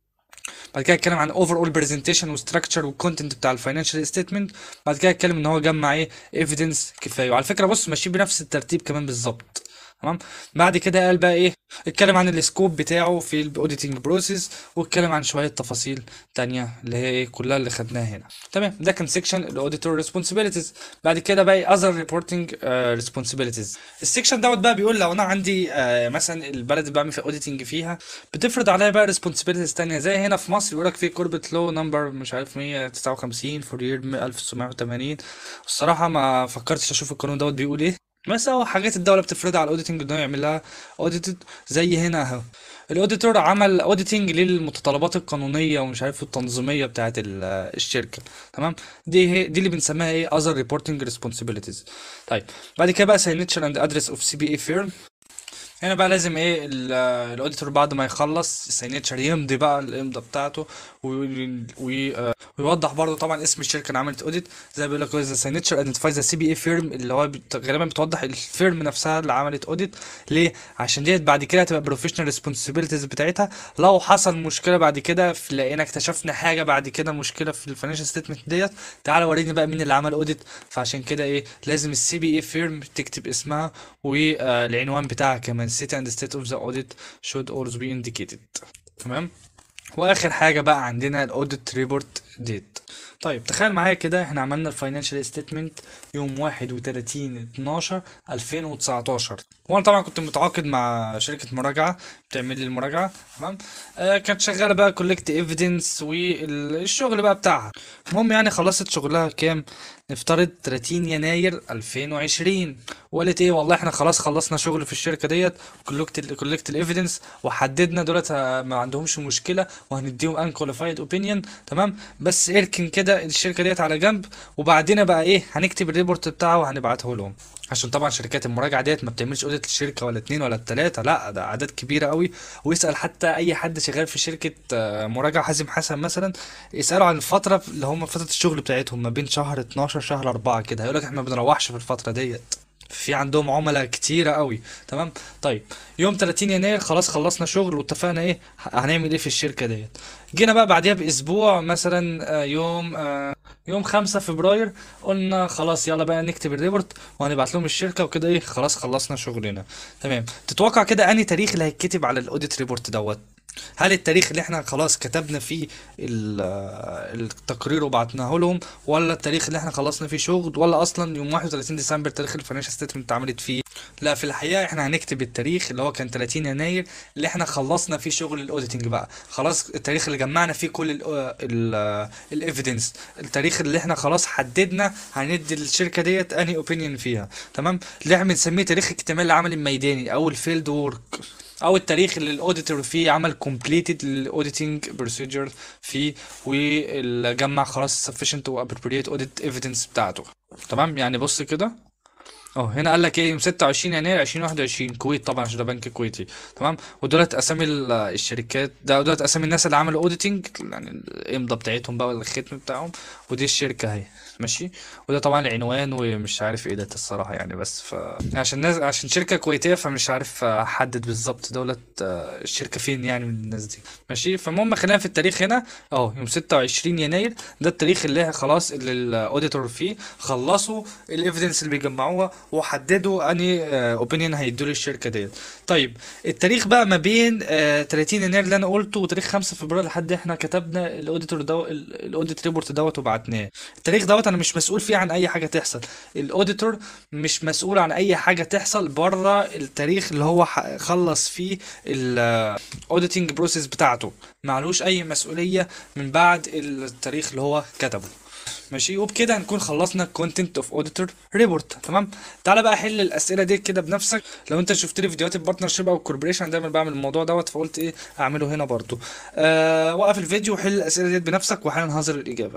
بعد كده اتكلم عن اوفر اول برزنتيشن وستراكشر والكونتنت بتاع الفاينانشال ستيتمنت بعد كده اتكلم ان هو جمع ايه ايفيدنس كفايه وعلى فكره بص ماشيين بنفس الترتيب كمان بالظبط تمام بعد كده قال بقى ايه اتكلم عن السكوب بتاعه في الاوديتنج بروسيس واتكلم عن شويه تفاصيل تانية اللي هي ايه كلها اللي خدناها هنا تمام ده كان سيكشن الاوديتور ريسبونسبيلتيز بعد كده بقى اذر ريبورتنج ريسبونسبيلتيز السيكشن دوت بقى بيقول لو انا عندي آه، مثلا البلد اللي بعمل فيها اوديتنج فيها بتفرض عليا بقى ريسبونسبيلتيز تانية زي هنا في مصر بيقول لك في كوربت لو نمبر مش عارف 159 فور يير 1980 الصراحه ما فكرتش اشوف القانون دوت بيقول ايه بس هو حاجات الدوله بتفرضها على الاوديتنج ان هو يعمل لها اوديت زي هنا اهو الاوديتور عمل اوديتنج للمتطلبات القانونيه ومش عارف التنظيميه بتاعه ال- الشركه تمام دي هي دي اللي بنسميها ايه other reporting responsibilities طيب بعد كده بقى signature and address of CPA firm هنا بقى لازم ايه ال- الاوديتور بعد ما يخلص السيناتشر يمضي بقى الامضه بتاعته وي- وي- آه، ويوضح برضه طبعا اسم الشركه اللي عملت اوديت زي ما بيقول لك ذا سيناتشر ايدنتيفايز ذا سي بي اي فيرم اللي هو بت- غالبا بتوضح الفيرم نفسها اللي عملت اوديت ليه عشان ديت بعد كده هتبقى بروفيشنال ريسبونسبيلتيز بتاعتها لو حصل مشكله بعد كده في لقينا اكتشفنا حاجه بعد كده مشكله في الفاينانشال ستيتمنت ديت تعالى وريني بقى مين اللي عمل اوديت فعشان كده ايه لازم السي بي اي فيرم تكتب اسمها والعنوان بتاعها كمان city and state of the audit should always be indicated تمام واخر حاجه بقى عندنا الاوديت ريبورت ديت طيب تخيل معايا كده احنا عملنا الفاينانشال ستيتمنت يوم 31 12 2019 وانا طبعا كنت متعاقد مع شركه مراجعه بتعمل لي المراجعه تمام آه كانت شغاله بقى كولكت ايفيدنس والشغل بقى بتاعها المهم يعني خلصت شغلها كام نفترض 30 يناير 2020 وقالت ايه والله احنا خلاص خلصنا شغل في الشركه ديت كولكت كولكت الايفيدنس وحددنا دولت ما عندهمش مشكله وهنديهم ان كواليفايد اوبينيون تمام بس اركن كده الشركه ديت على جنب وبعدين بقى ايه هنكتب الريبورت بتاعه وهنبعته لهم عشان طبعا شركات المراجعه ديت ما بتعملش اوديت للشركه ولا اتنين ولا التلاته لا ده اعداد كبيره قوي ويسال حتى اي حد شغال في شركه آه، مراجعه حازم حسن مثلا يسالوا عن الفتره اللي هم فتره الشغل بتاعتهم ما بين شهر 12 شهر 4 كده هيقول لك احنا ما بنروحش في الفتره ديت في عندهم عملاء كتيرة قوي تمام طيب يوم 30 يناير خلاص خلصنا شغل واتفقنا ايه هنعمل ايه في الشركة ديت جينا بقى بعديها باسبوع مثلا آه، يوم آه، يوم 5 فبراير قلنا خلاص يلا بقى نكتب الريبورت وهنبعت لهم الشركة وكده ايه خلاص خلصنا شغلنا تمام تتوقع كده انهي تاريخ اللي هيتكتب على الاوديت ريبورت دوت هل التاريخ اللي احنا خلاص كتبنا فيه ال- آه، التقرير وبعتناه لهم ولا التاريخ اللي احنا خلصنا فيه شغل ولا اصلا يوم 31 ديسمبر تاريخ الفاينانشال ستيتمنت اتعملت فيه لا في الحقيقه احنا هنكتب التاريخ اللي هو كان 30 يناير اللي احنا خلصنا فيه شغل الاوديتنج بقى خلاص التاريخ اللي جمعنا فيه كل الايفيدنس التاريخ اللي احنا خلاص حددنا هندي الشركه ديت انهي اوبينيون فيها تمام اللي احنا بنسميه تاريخ اكتمال العمل الميداني او الفيلد وورك او التاريخ اللي الاوديتور فيه عمل كومبليتد للاوديتنج بروسيجر فيه واللي جمع خلاص sufficient و appropriate audit evidence بتاعته تمام يعني بص كده اه هنا قال لك ايه يوم 26 يناير 2021 كويت طبعا عشان ده بنك كويتي تمام ودولت اسامي ال- الشركات ده دولت اسامي الناس اللي عملوا اوديتنج يعني الامضه بتاعتهم بقى ولا الختم بتاعهم ودي الشركه اهي ماشي وده طبعا العنوان ومش عارف ايه ده الصراحه يعني بس ف عشان ناس عشان شركه كويتيه فمش عارف احدد بالظبط دولت آه، الشركه فين يعني من الناس دي ماشي فالمهم خلينا في التاريخ هنا اهو يوم 26 يناير ده التاريخ اللي خلاص اللي الاوديتور فيه خلصوا الايفيدنس اللي بيجمعوها وحددوا انهي اوبينيون هيدوا للشركه ديت طيب التاريخ بقى ما بين آه، 30 يناير اللي انا قلته وتاريخ 5 فبراير لحد احنا كتبنا الاوديتور دو الاوديت ريبورت دوت وبعتناه التاريخ دوت انا مش مسؤول فيه عن اي حاجه تحصل الاوديتور مش مسؤول عن اي حاجه تحصل بره التاريخ اللي هو ح- خلص فيه الاوديتنج بروسيس بتاعته معلوش اي مسؤوليه من بعد التاريخ اللي هو كتبه ماشي وبكده هنكون خلصنا الكونتنت اوف اوديتور ريبورت تمام تعالى بقى حل الاسئله دي كده بنفسك لو انت شفت لي فيديوهات البارتنرشيب او الكوربريشن دايما بعمل الموضوع دوت فقلت ايه اعمله هنا برضو آه وقف الفيديو وحل الاسئله دي بنفسك وحالا ننتظر الاجابه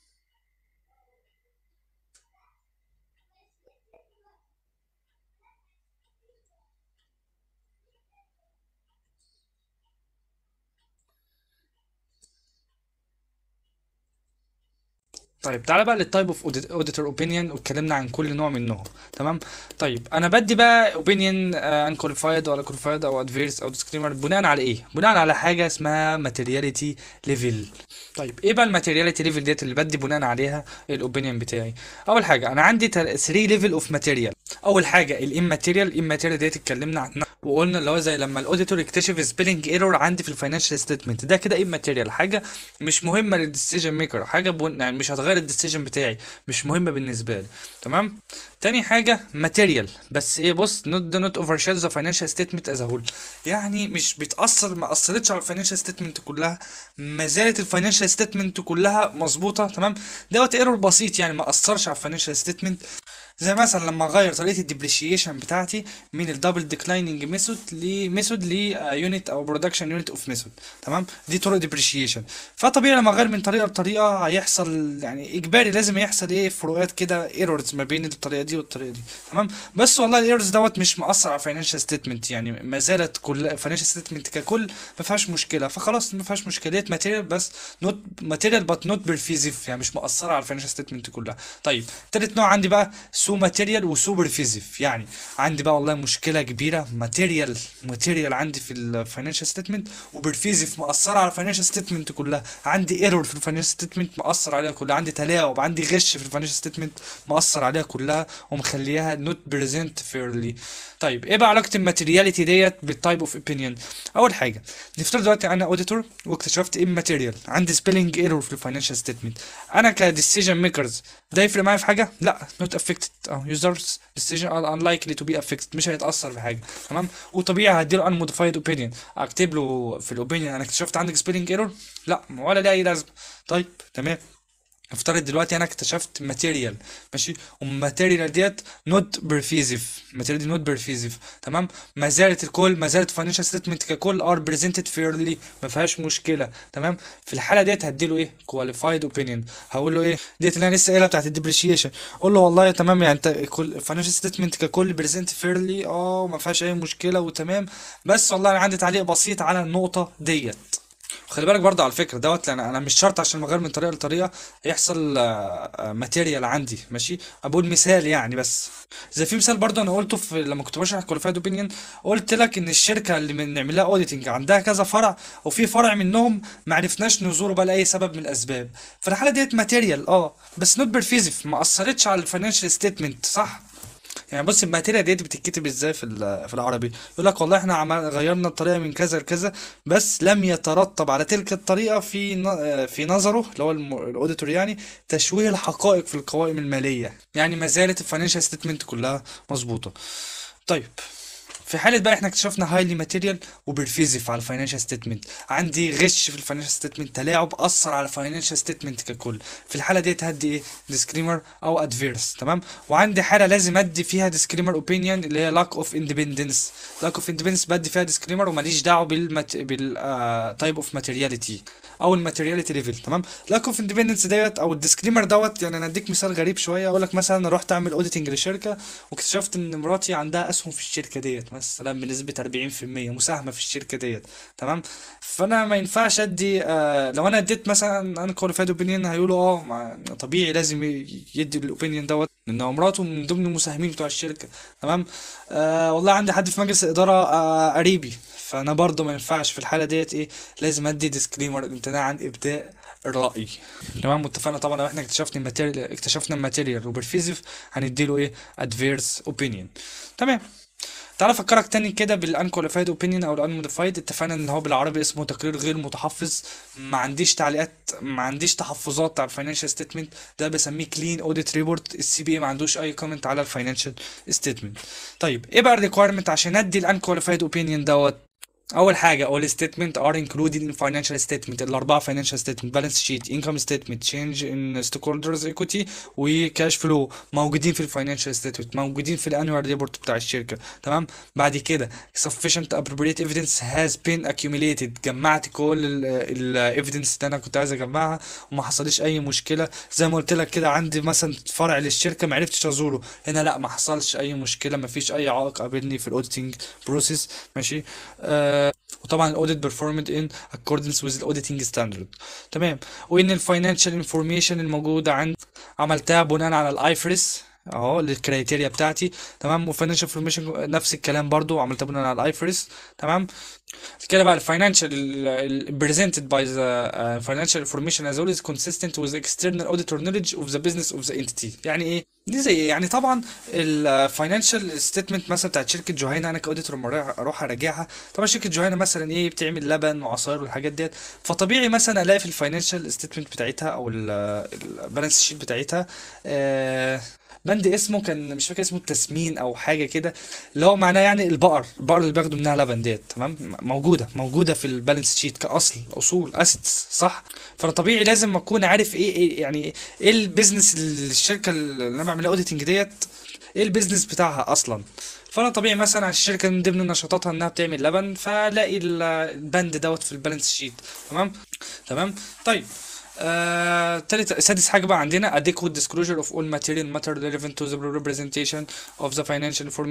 طيب تعالى بقى للتايب اوف اوديتور اوبينيون واتكلمنا عن كل نوع منهم تمام طيب انا بدي بقى اوبينيون ان كواليفايد ولا كواليفايد او ادفيرس او ديسكليمر بناء على ايه بناء على حاجه اسمها ماتيرياليتي ليفل طيب ايه بقى الماتيرياليتي ليفل ديت اللي بدي بناء عليها الاوبينيون بتاعي اول حاجه انا عندي 3 ليفل اوف ماتيريال اول حاجه الاماتيريال الاماتيريال ديت اتكلمنا عنها وقلنا اللي هو زي لما الاوديتور يكتشف سبيلنج ايرور عندي في الفاينانشال ستيتمنت ده كده اماتيريال حاجه مش مهمه للديسيجن ميكر حاجه بن... يعني مش هتغير الديسيجن بتاعي مش مهمه بالنسبه لي تمام تاني حاجه ماتيريال بس ايه بص نوت ده نوت اوفر ذا فاينانشال ستيتمنت از هول يعني مش بتاثر ما اثرتش على الفاينانشال ستيتمنت كلها ما زالت الفاينانشال ستيتمنت كلها مظبوطه تمام دوت ايرور بسيط يعني ما اثرش على الفاينانشال ستيتمنت زي مثلا لما اغير طريقه الديبريشيشن بتاعتي من الدبل ديكلايننج ميثود لميثود ليونت او برودكشن يونت اوف ميثود تمام دي طرق ديبريشيشن فطبيعي لما اغير من طريقه لطريقه هيحصل يعني اجباري لازم يحصل ايه فروقات كده ايرورز ما بين الطريقه دي والطريقه دي تمام بس والله الايرورز دوت مش مأثر على الفاينانشال ستيتمنت يعني ما زالت كل فاينانشال ستيتمنت ككل ما فيهاش مشكله فخلاص ما فيهاش مشكله ماتيريال بس نوت ماتيريال بات نوت برفيزيف يعني مش مأثره على الفاينانشال ستيتمنت كلها طيب تالت نوع عندي بقى سو ماتيريال وسو برفيزيف يعني عندي بقى والله مشكله كبيره ماتيريال ماتيريال عندي في الفاينانشال ستيتمنت وبرفيزيف مأثره على الفاينانشال ستيتمنت كلها عندي ايرور في الفاينانشال ستيتمنت مأثر عليها كلها عندي تلاعب عندي غش في الفاينانشال ستيتمنت مأثر عليها كلها ومخليها نوت بريزنت فيرلي طيب ايه بقى علاقه الماتيرياليتي ديت بالتايب اوف اوبينيون اول حاجه نفترض دلوقتي انا اوديتور واكتشفت ايه ماتيريال عندي سبيلنج ايرور في الفاينانشال ستيتمنت انا كديسيجن ميكرز ده يفرق معايا في حاجه لا نوت افكتد اه يوزرز ديسيجن unlikely to be affected مش هيتاثر في حاجه تمام وطبيعي هديله ان موديفايد اوبينيون اكتب له في الاوبينيون انا اكتشفت عندك سبيلنج ايرور لا ولا ليه اي لازمه طيب تمام افترض دلوقتي انا اكتشفت ماتيريال ماشي والماتيريال ديت نوت برفيزيف الماتيريال دي نوت برفيزيف تمام ما زالت الكل ما زالت فاينانشال ستيتمنت ككل ار بريزنتد فيرلي ما فيهاش مشكله تمام في الحاله ديت هديله ايه كواليفايد اوبينيون هقول له ايه ديت اللي انا لسه قايلها بتاعت الديبريشيشن اقول له والله تمام يعني انت كل فاينانشال ستيتمنت ككل بريزنت فيرلي اه ما فيهاش اي مشكله وتمام بس والله انا عندي تعليق بسيط على النقطه ديت خلي بالك برضه على الفكره دوت لان انا مش شرط عشان بغير من طريقه لطريقه يحصل ماتيريال عندي ماشي بقول مثال يعني بس زي في مثال برضه انا قلته في لما كنت بشرح كواليفايد اوبينيون قلت لك ان الشركه اللي بنعمل لها اوديتنج عندها كذا فرع وفي فرع منهم ما عرفناش نزوره بقى لاي سبب من الاسباب فالحاله ديت ماتيريال اه بس نوت برفيزيف ما اثرتش على الفاينانشال ستيتمنت صح يعني بص الماتيريال ديت بتتكتب ازاي في ال- في العربي يقول لك والله احنا عمل غيرنا الطريقه من كذا لكذا بس لم يترتب على تلك الطريقه في ن- في نظره اللي هو الم- الاوديتور يعني تشويه الحقائق في القوائم الماليه يعني ما زالت الفاينانشال ستيتمنت كلها مظبوطه طيب في حالة بقى احنا اكتشفنا هايلي ماتيريال وبرفيزيف على الفاينانشال ستيتمنت عندي غش في الفاينانشال ستيتمنت تلاعب اثر على الفاينانشال ستيتمنت ككل في الحالة ديت هدي ايه ديسكريمر او ادفيرس تمام وعندي حالة لازم ادي فيها ديسكريمر اوبينيون اللي هي لاك اوف اندبندنس لاك اوف اندبندنس بدي فيها ديسكريمر وماليش دعوة بالمت... بال تايب اوف ماتيرياليتي او الماتيرياليتي ليفل تمام لاك اوف اندبندنس ديت او الديسكريمر دوت يعني انا اديك مثال غريب شويه اقول لك مثلا انا رحت اعمل اوديتنج لشركه واكتشفت ان مراتي عندها اسهم في الشركه ديت مثلا بنسبه 40% مساهمه في الشركه ديت تمام فانا ما ينفعش ادي آه لو انا اديت مثلا انا كواليفايد اوبينيون هيقولوا اه ما- طبيعي لازم ي- يدي الاوبينيون دوت لان هو مراته من ضمن المساهمين بتوع الشركه تمام آه والله عندي حد في مجلس الاداره آه قريبي فانا برضه ما ينفعش في الحاله ديت ايه لازم ادي ديسكليمر امتناع عن ابداء الرأي تمام واتفقنا طبعا لو احنا اكتشفنا الماتيريال اكتشفنا الماتيريال وبرفيزيف هنديله ايه ادفيرس اوبينيون تمام تعال افكرك تاني كده بالانكواليفايد اوبينيون او الانموديفايد اتفقنا ان هو بالعربي اسمه تقرير غير متحفظ ما عنديش تعليقات ما عنديش تحفظات على الفاينانشال ستيتمنت ده بسميه كلين اوديت ريبورت السي بي اي ما عندوش اي كومنت على الفاينانشال ستيتمنت طيب ايه بقى الريكويرمنت عشان ادي الانكواليفايد اوبينيون دوت اول حاجه all statement are included in financial statement الاربعه financial statement balance sheet income statement change in stockholders equity وكاش فلو موجودين في الفاينانشال statement موجودين في الانوال ريبورت بتاع الشركه تمام بعد كده sufficient appropriate evidence has been accumulated جمعت كل الايفيدنس اللي انا كنت عايز اجمعها وما حصلش اي مشكله زي ما قلت لك كده عندي مثلا فرع للشركه ما عرفتش ازوره هنا لا ما حصلش اي مشكله ما فيش اي عائق قابلني في الاوديتنج بروسيس ماشي آه وطبعا الاوديت بيرفورمد ان accordance with الاوديتنج ستاندرد تمام وان الفاينانشال انفورميشن الموجوده عندي عملتها بناء على الايفرس اهو الكرايتيريا بتاعتي تمام وفاينانشال انفورميشن نفس الكلام برضو عملتها بناء على الايفرس تمام كده بقى الفاينانشال presented by the uh, financial information as always consistent with external auditor knowledge of the business of the entity يعني ايه دي زي إيه؟ يعني طبعا الفاينانشال ستيتمنت مثلا بتاعت شركه جهينه انا كاوديتور لما أروح- اروح اراجعها طبعا شركه جهينه مثلا ايه بتعمل لبن وعصاير والحاجات ديت فطبيعي مثلا الاقي في الفاينانشال ستيتمنت بتاعتها او البالانس شيت بتاعتها آه بند اسمه كان مش فاكر اسمه التسمين او حاجه كده اللي هو معناه يعني البقر البقر اللي بياخدوا منها لبن ديت تمام موجوده موجوده في البالانس شيت كاصل اصول اسيتس صح فانا طبيعي لازم اكون عارف ايه, إيه يعني ايه البيزنس اللي الشركه اللي انا بعملها اوديتنج ديت ايه البيزنس بتاعها اصلا فانا طبيعي مثلا الشركه من ضمن نشاطاتها انها بتعمل لبن فلاقي ال- البند دوت في البالانس شيت تمام تمام طيب آه، تالت سادس حاجة بقى عندنا adequate disclosure of all material matter relevant to the representation of the financial information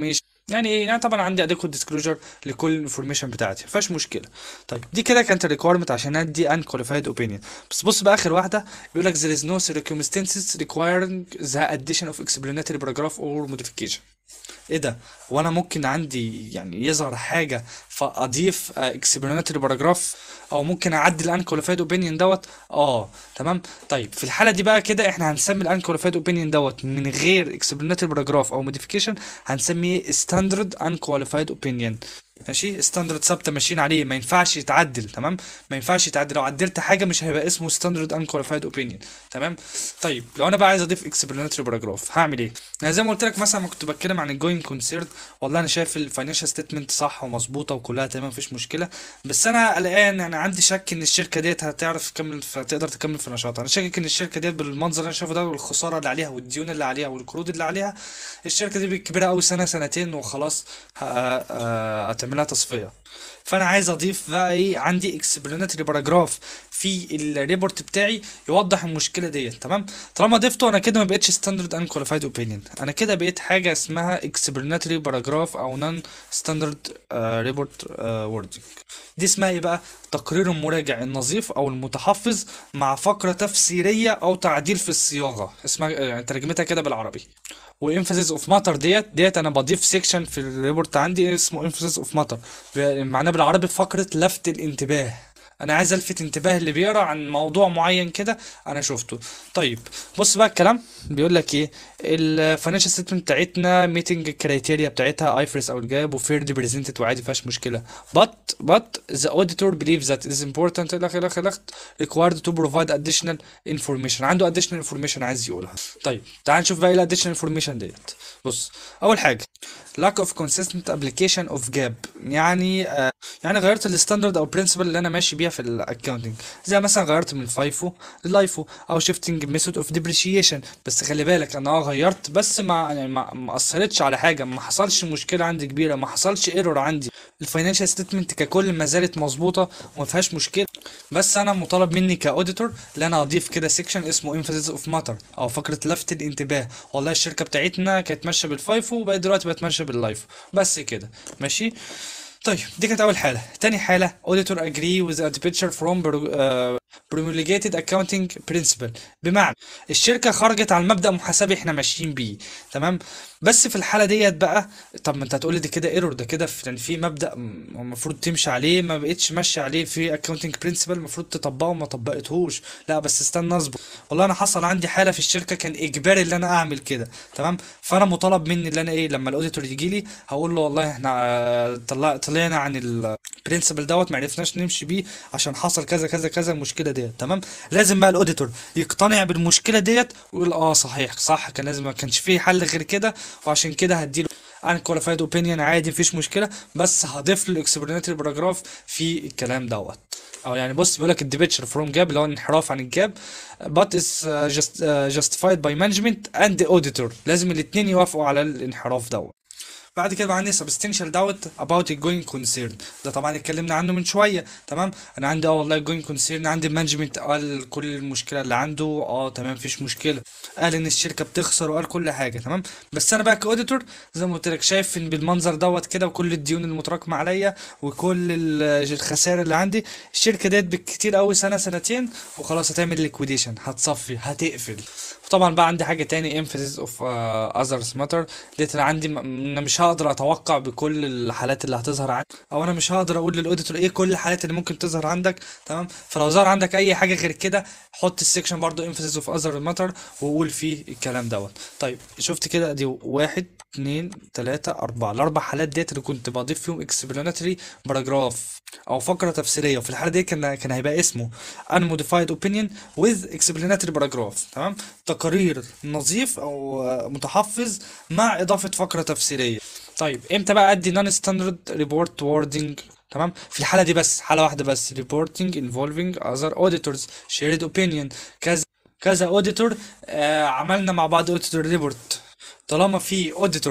يعني ايه يعني طبعا عندي اديكوت ديسكلوجر لكل الانفورميشن بتاعتي مفيش مشكله طيب دي كده كانت الريكويرمنت عشان ادي ان كواليفايد اوبينيون بس بص بقى اخر واحده بيقول لك there is no circumstances requiring the addition of explanatory paragraph or modification ايه ده وانا ممكن عندي يعني يظهر حاجه فاضيف اكسبلاناتوري باراجراف او ممكن اعدل الان كواليفايد اوبينيون دوت اه تمام طيب في الحاله دي بقى كده احنا هنسمي الان كواليفايد اوبينيون دوت من غير اكسبلاناتوري باراجراف او موديفيكيشن هنسميه ستاندرد ان كواليفايد اوبينيون ماشي ستاندرد ثابته ماشيين عليه ما ينفعش يتعدل تمام ما ينفعش يتعدل لو عدلت حاجه مش هيبقى اسمه ستاندرد ان كواليفايد اوبينيون تمام طيب لو انا بقى عايز اضيف اكسبلاناتوري باراجراف هعمل ايه انا زي ما قلت لك مثلا ما كنت بتكلم عن الجوين كونسيرن والله انا شايف الفاينانشال ستيتمنت صح ومظبوطه وكلها تمام مفيش مشكله بس انا قلقان انا عندي شك ان الشركه ديت هتعرف تكمل تقدر تكمل في نشاطها انا شاكك ان الشركه ديت بالمنظر اللي انا شايفه ده والخساره اللي عليها والديون اللي عليها والقروض اللي عليها الشركه دي كبيره قوي سنه سنتين وخلاص ه- آه، هتعملها تصفيه فانا عايز اضيف بقى ايه عندي اكسبلاناتوري باراجراف في الريبورت بتاعي يوضح المشكله ديت تمام طالما ضفته انا كده ما بقتش ستاندرد ان كواليفايد اوبينيون انا كده بقيت حاجه اسمها اكسبلاناتوري باراجراف او نون ستاندرد ريبورت ووردنج دي اسمها ايه بقى تقرير المراجع النظيف او المتحفظ مع فقره تفسيريه او تعديل في الصياغه اسمها يعني ترجمتها كده بالعربي وانفاسيس اوف ماتر ديت ديت انا بضيف سيكشن في الريبورت عندي اسمه انفاسيس اوف ماتر معناه بالعربي فقره لفت الانتباه انا عايز الفت انتباه اللي بيقرا عن موضوع معين كده انا شفته طيب بص بقى الكلام بيقول لك ايه الفاينانشال ستيتمنت بتاعتنا ميتنج كرايتيريا بتاعتها ايفرس او الجاب وفير بريزنتد وعادي مفيهاش مشكله but but the auditor believes that it is important الى اخره الى اخره required to provide additional information عنده additional information عايز يقولها طيب تعال نشوف بقى ايه additional information ديت بص اول حاجه lack of consistent application of gap يعني آه يعني غيرت الستاندرد او principle اللي انا ماشي بيها في الاكونتنج زي مثلا غيرت من الفايفو للايفو او شيفتنج ميثود اوف ديبريشيشن بس خلي بالك انا اه غيرت بس ما يعني ما ما اثرتش على حاجه ما حصلش مشكله عندي كبيره ما حصلش ايرور عندي الفاينانشال ستيتمنت ككل ما زالت مظبوطه وما فيهاش مشكله بس انا مطالب مني كاوديتور ان انا اضيف كده سيكشن اسمه emphasis اوف ماتر او فقره لفت الانتباه والله الشركه بتاعتنا كانت ماشيه بالفايفو وبقت دلوقتي بقت ماشيه باللايفو بس كده ماشي طيب دي كانت اول حاله تاني حاله auditor agree with a departure from pro- uh, promulgated accounting principle بمعنى الشركه خرجت على المبدا المحاسبي احنا ماشيين بيه تمام بس في الحاله ديت بقى طب ما انت هتقولي ده كده ايرور ده كده في يعني في مبدا م- المفروض تمشي عليه ما بقتش ماشي عليه في accounting principle المفروض تطبقه وما طبقتهوش لا بس استنى اصبر والله انا حصل عندي حاله في الشركه كان اجباري ان انا اعمل كده تمام فانا مطالب مني ان انا ايه لما الاوديتور يجي لي هقول له والله احنا آه، طلع طلعنا عن البرنسبل دوت ما عرفناش نمشي بيه عشان حصل كذا كذا كذا المشكله ديت تمام لازم بقى الاوديتور يقتنع بالمشكله ديت ويقول اه صحيح صح كان لازم ما كانش فيه حل غير كده وعشان كده هديله ان كواليفايد اوبينيون عادي مفيش مشكله بس هضيف له الاكسبلاناتوري باراجراف في الكلام دوت او يعني بص بيقول لك الديبيتشر فروم جاب اللي هو الانحراف عن الجاب but is uh, just uh, justified by management and the auditor لازم الاثنين يوافقوا على الانحراف دوت بعد كده بقى عندي substantial doubt about the going concern ده طبعا اتكلمنا عنه من شويه تمام انا عندي اه والله going concern عندي المانجمنت قال كل المشكله اللي عنده اه تمام مفيش مشكله قال ان الشركه بتخسر وقال كل حاجه تمام بس انا بقى كاوديتور زي ما قلت لك شايف ان بالمنظر دوت كده وكل الديون المتراكمه عليا وكل ال- الخسائر اللي عندي الشركه ديت بالكتير قوي سنه سنتين وخلاص هتعمل ليكويديشن هتصفي هتقفل وطبعا بقى عندي حاجه تاني emphasis of uh, others matter ديت انا عندي م- انا مش هقدر اتوقع بكل الحالات اللي هتظهر عندي او انا مش هقدر اقول للاوديتور ايه كل الحالات اللي ممكن تظهر عندك تمام فلو ظهر عندك اي حاجه غير كده حط السكشن برضو emphasis of other matter وقول فيه الكلام دوت طيب شفت كده دي واحد اتنين تلاتة أربعة الأربع حالات ديت اللي كنت بضيف فيهم explanatory باراجراف أو فقرة تفسيرية وفي الحالة دي كان كان هيبقى اسمه unmodified opinion with explanatory paragraph تمام تقرير نظيف أو آه، متحفظ مع إضافة فقرة تفسيرية طيب امتى بقى ادي non standard report wording تمام في الحالة دي بس حالة واحدة بس reporting involving other auditors shared opinion كذا كذا auditor آه عملنا مع بعض auditor report طالما في auditor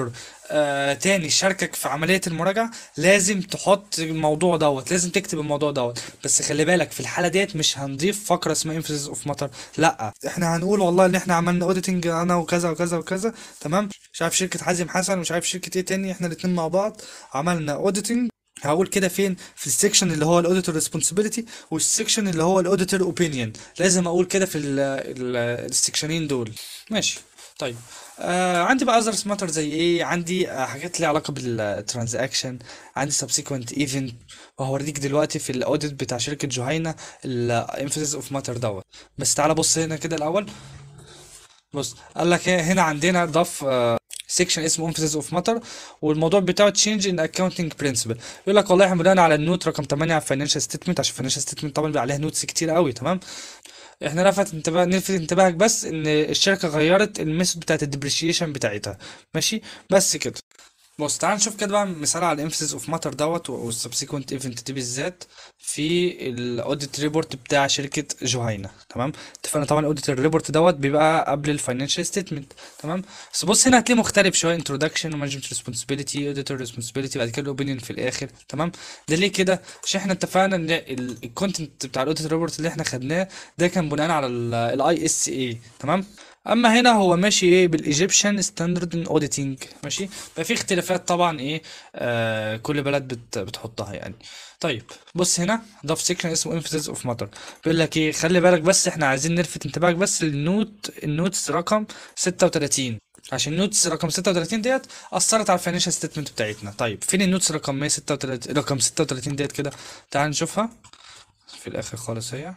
آه تاني شاركك في عملية المراجعة لازم تحط الموضوع دوت لازم تكتب الموضوع دوت بس خلي بالك في الحالة ديت مش هنضيف فقرة اسمها emphasis اوف ماتر لا احنا هنقول والله ان احنا عملنا اوديتنج انا وكذا وكذا وكذا تمام مش عارف شركة حازم حسن ومش عارف شركة ايه تاني احنا الاتنين مع بعض عملنا اوديتنج هقول كده فين في السكشن اللي هو الاوديتور ريسبونسبيلتي والسكشن اللي هو الاوديتور اوبينيون لازم اقول كده في ال- ال- السكشنين دول ماشي طيب آه عندي بقى اذرز ماتر زي ايه عندي آه حاجات ليها علاقه بالترانزاكشن عندي سبسيكوينت ايفنت وهوريك دلوقتي في الاوديت بتاع شركه جهينه الامفاسيس اوف ماتر دوت بس تعالى بص هنا كده الاول بص قال لك هنا عندنا ضاف سيكشن اسمه emphasis اوف ماتر والموضوع بتاعه تشينج ان اكاونتنج برنسبل يقول لك والله احنا بناء على النوت رقم 8 على الفاينانشال ستيتمنت عشان الفاينانشال ستيتمنت طبعا بيبقى عليها نوتس كتير قوي تمام احنا لفت انتباه نلفت انتباهك بس ان الشركه غيرت الميثود بتاعت الديبريشيشن بتاعتها ماشي بس كده بص تعال نشوف كده بقى مثال على الامفاسيس اوف ماتر دوت والسبسيكونت ايفنت دي بالذات في الاوديت ريبورت بتاع شركه جهينه تمام اتفقنا طبعا الاوديت ريبورت دوت بيبقى قبل الفاينانشال ستيتمنت تمام بس بص هنا هتلاقيه مختلف شويه انتروداكشن ومانجمنت ريسبونسبيلتي اوديتور ريسبونسبيلتي بعد كده الاوبينيون في الاخر تمام ده ليه كده عشان احنا اتفقنا ان الكونتنت بتاع الاوديت ريبورت اللي احنا خدناه ده كان بناء على الاي اس اي تمام اما هنا هو ماشي ايه بالايجيبشن ستاندرد ان اوديتنج ماشي ففي اختلافات طبعا ايه آه كل بلد بت بتحطها يعني طيب بص هنا ضاف سيكشن اسمه emphasis اوف ماتر بيقول لك ايه خلي بالك بس احنا عايزين نلفت انتباهك بس للنوت النوتس رقم 36 عشان النوتس رقم 36 ديت اثرت على الفاينانشال ستيتمنت بتاعتنا طيب فين النوتس رقم 136 رقم 36 ديت كده تعال نشوفها في الاخر خالص هي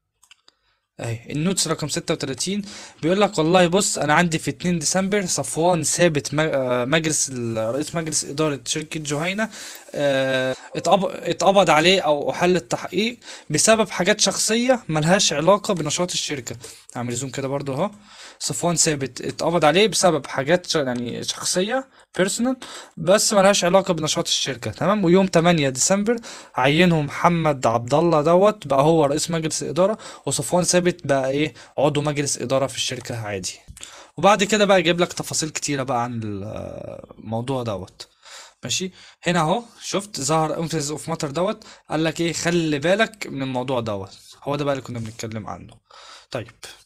اهي النوتس رقم 36 بيقول لك والله بص انا عندي في 2 ديسمبر صفوان ثابت م- آه، مجلس ال- رئيس مجلس اداره شركه جهينه آه، اتقب- اتقبض عليه او احل التحقيق بسبب حاجات شخصيه ملهاش علاقه بنشاط الشركه اعمل زوم كده برضو اهو صفوان ثابت اتقبض عليه بسبب حاجات ش- يعني شخصيه بيرسونال بس ملهاش علاقه بنشاط الشركه تمام ويوم 8 ديسمبر عينه محمد عبد الله دوت بقى هو رئيس مجلس الاداره وصفوان ثابت بقى ايه عضو مجلس اداره في الشركه عادي وبعد كده بقى يجيب لك تفاصيل كتيره بقى عن الموضوع دوت ماشي هنا اهو شفت ظهر انفذ اوف ماتر دوت قال لك ايه خلي بالك من الموضوع دوت هو ده بقى اللي كنا بنتكلم عنه طيب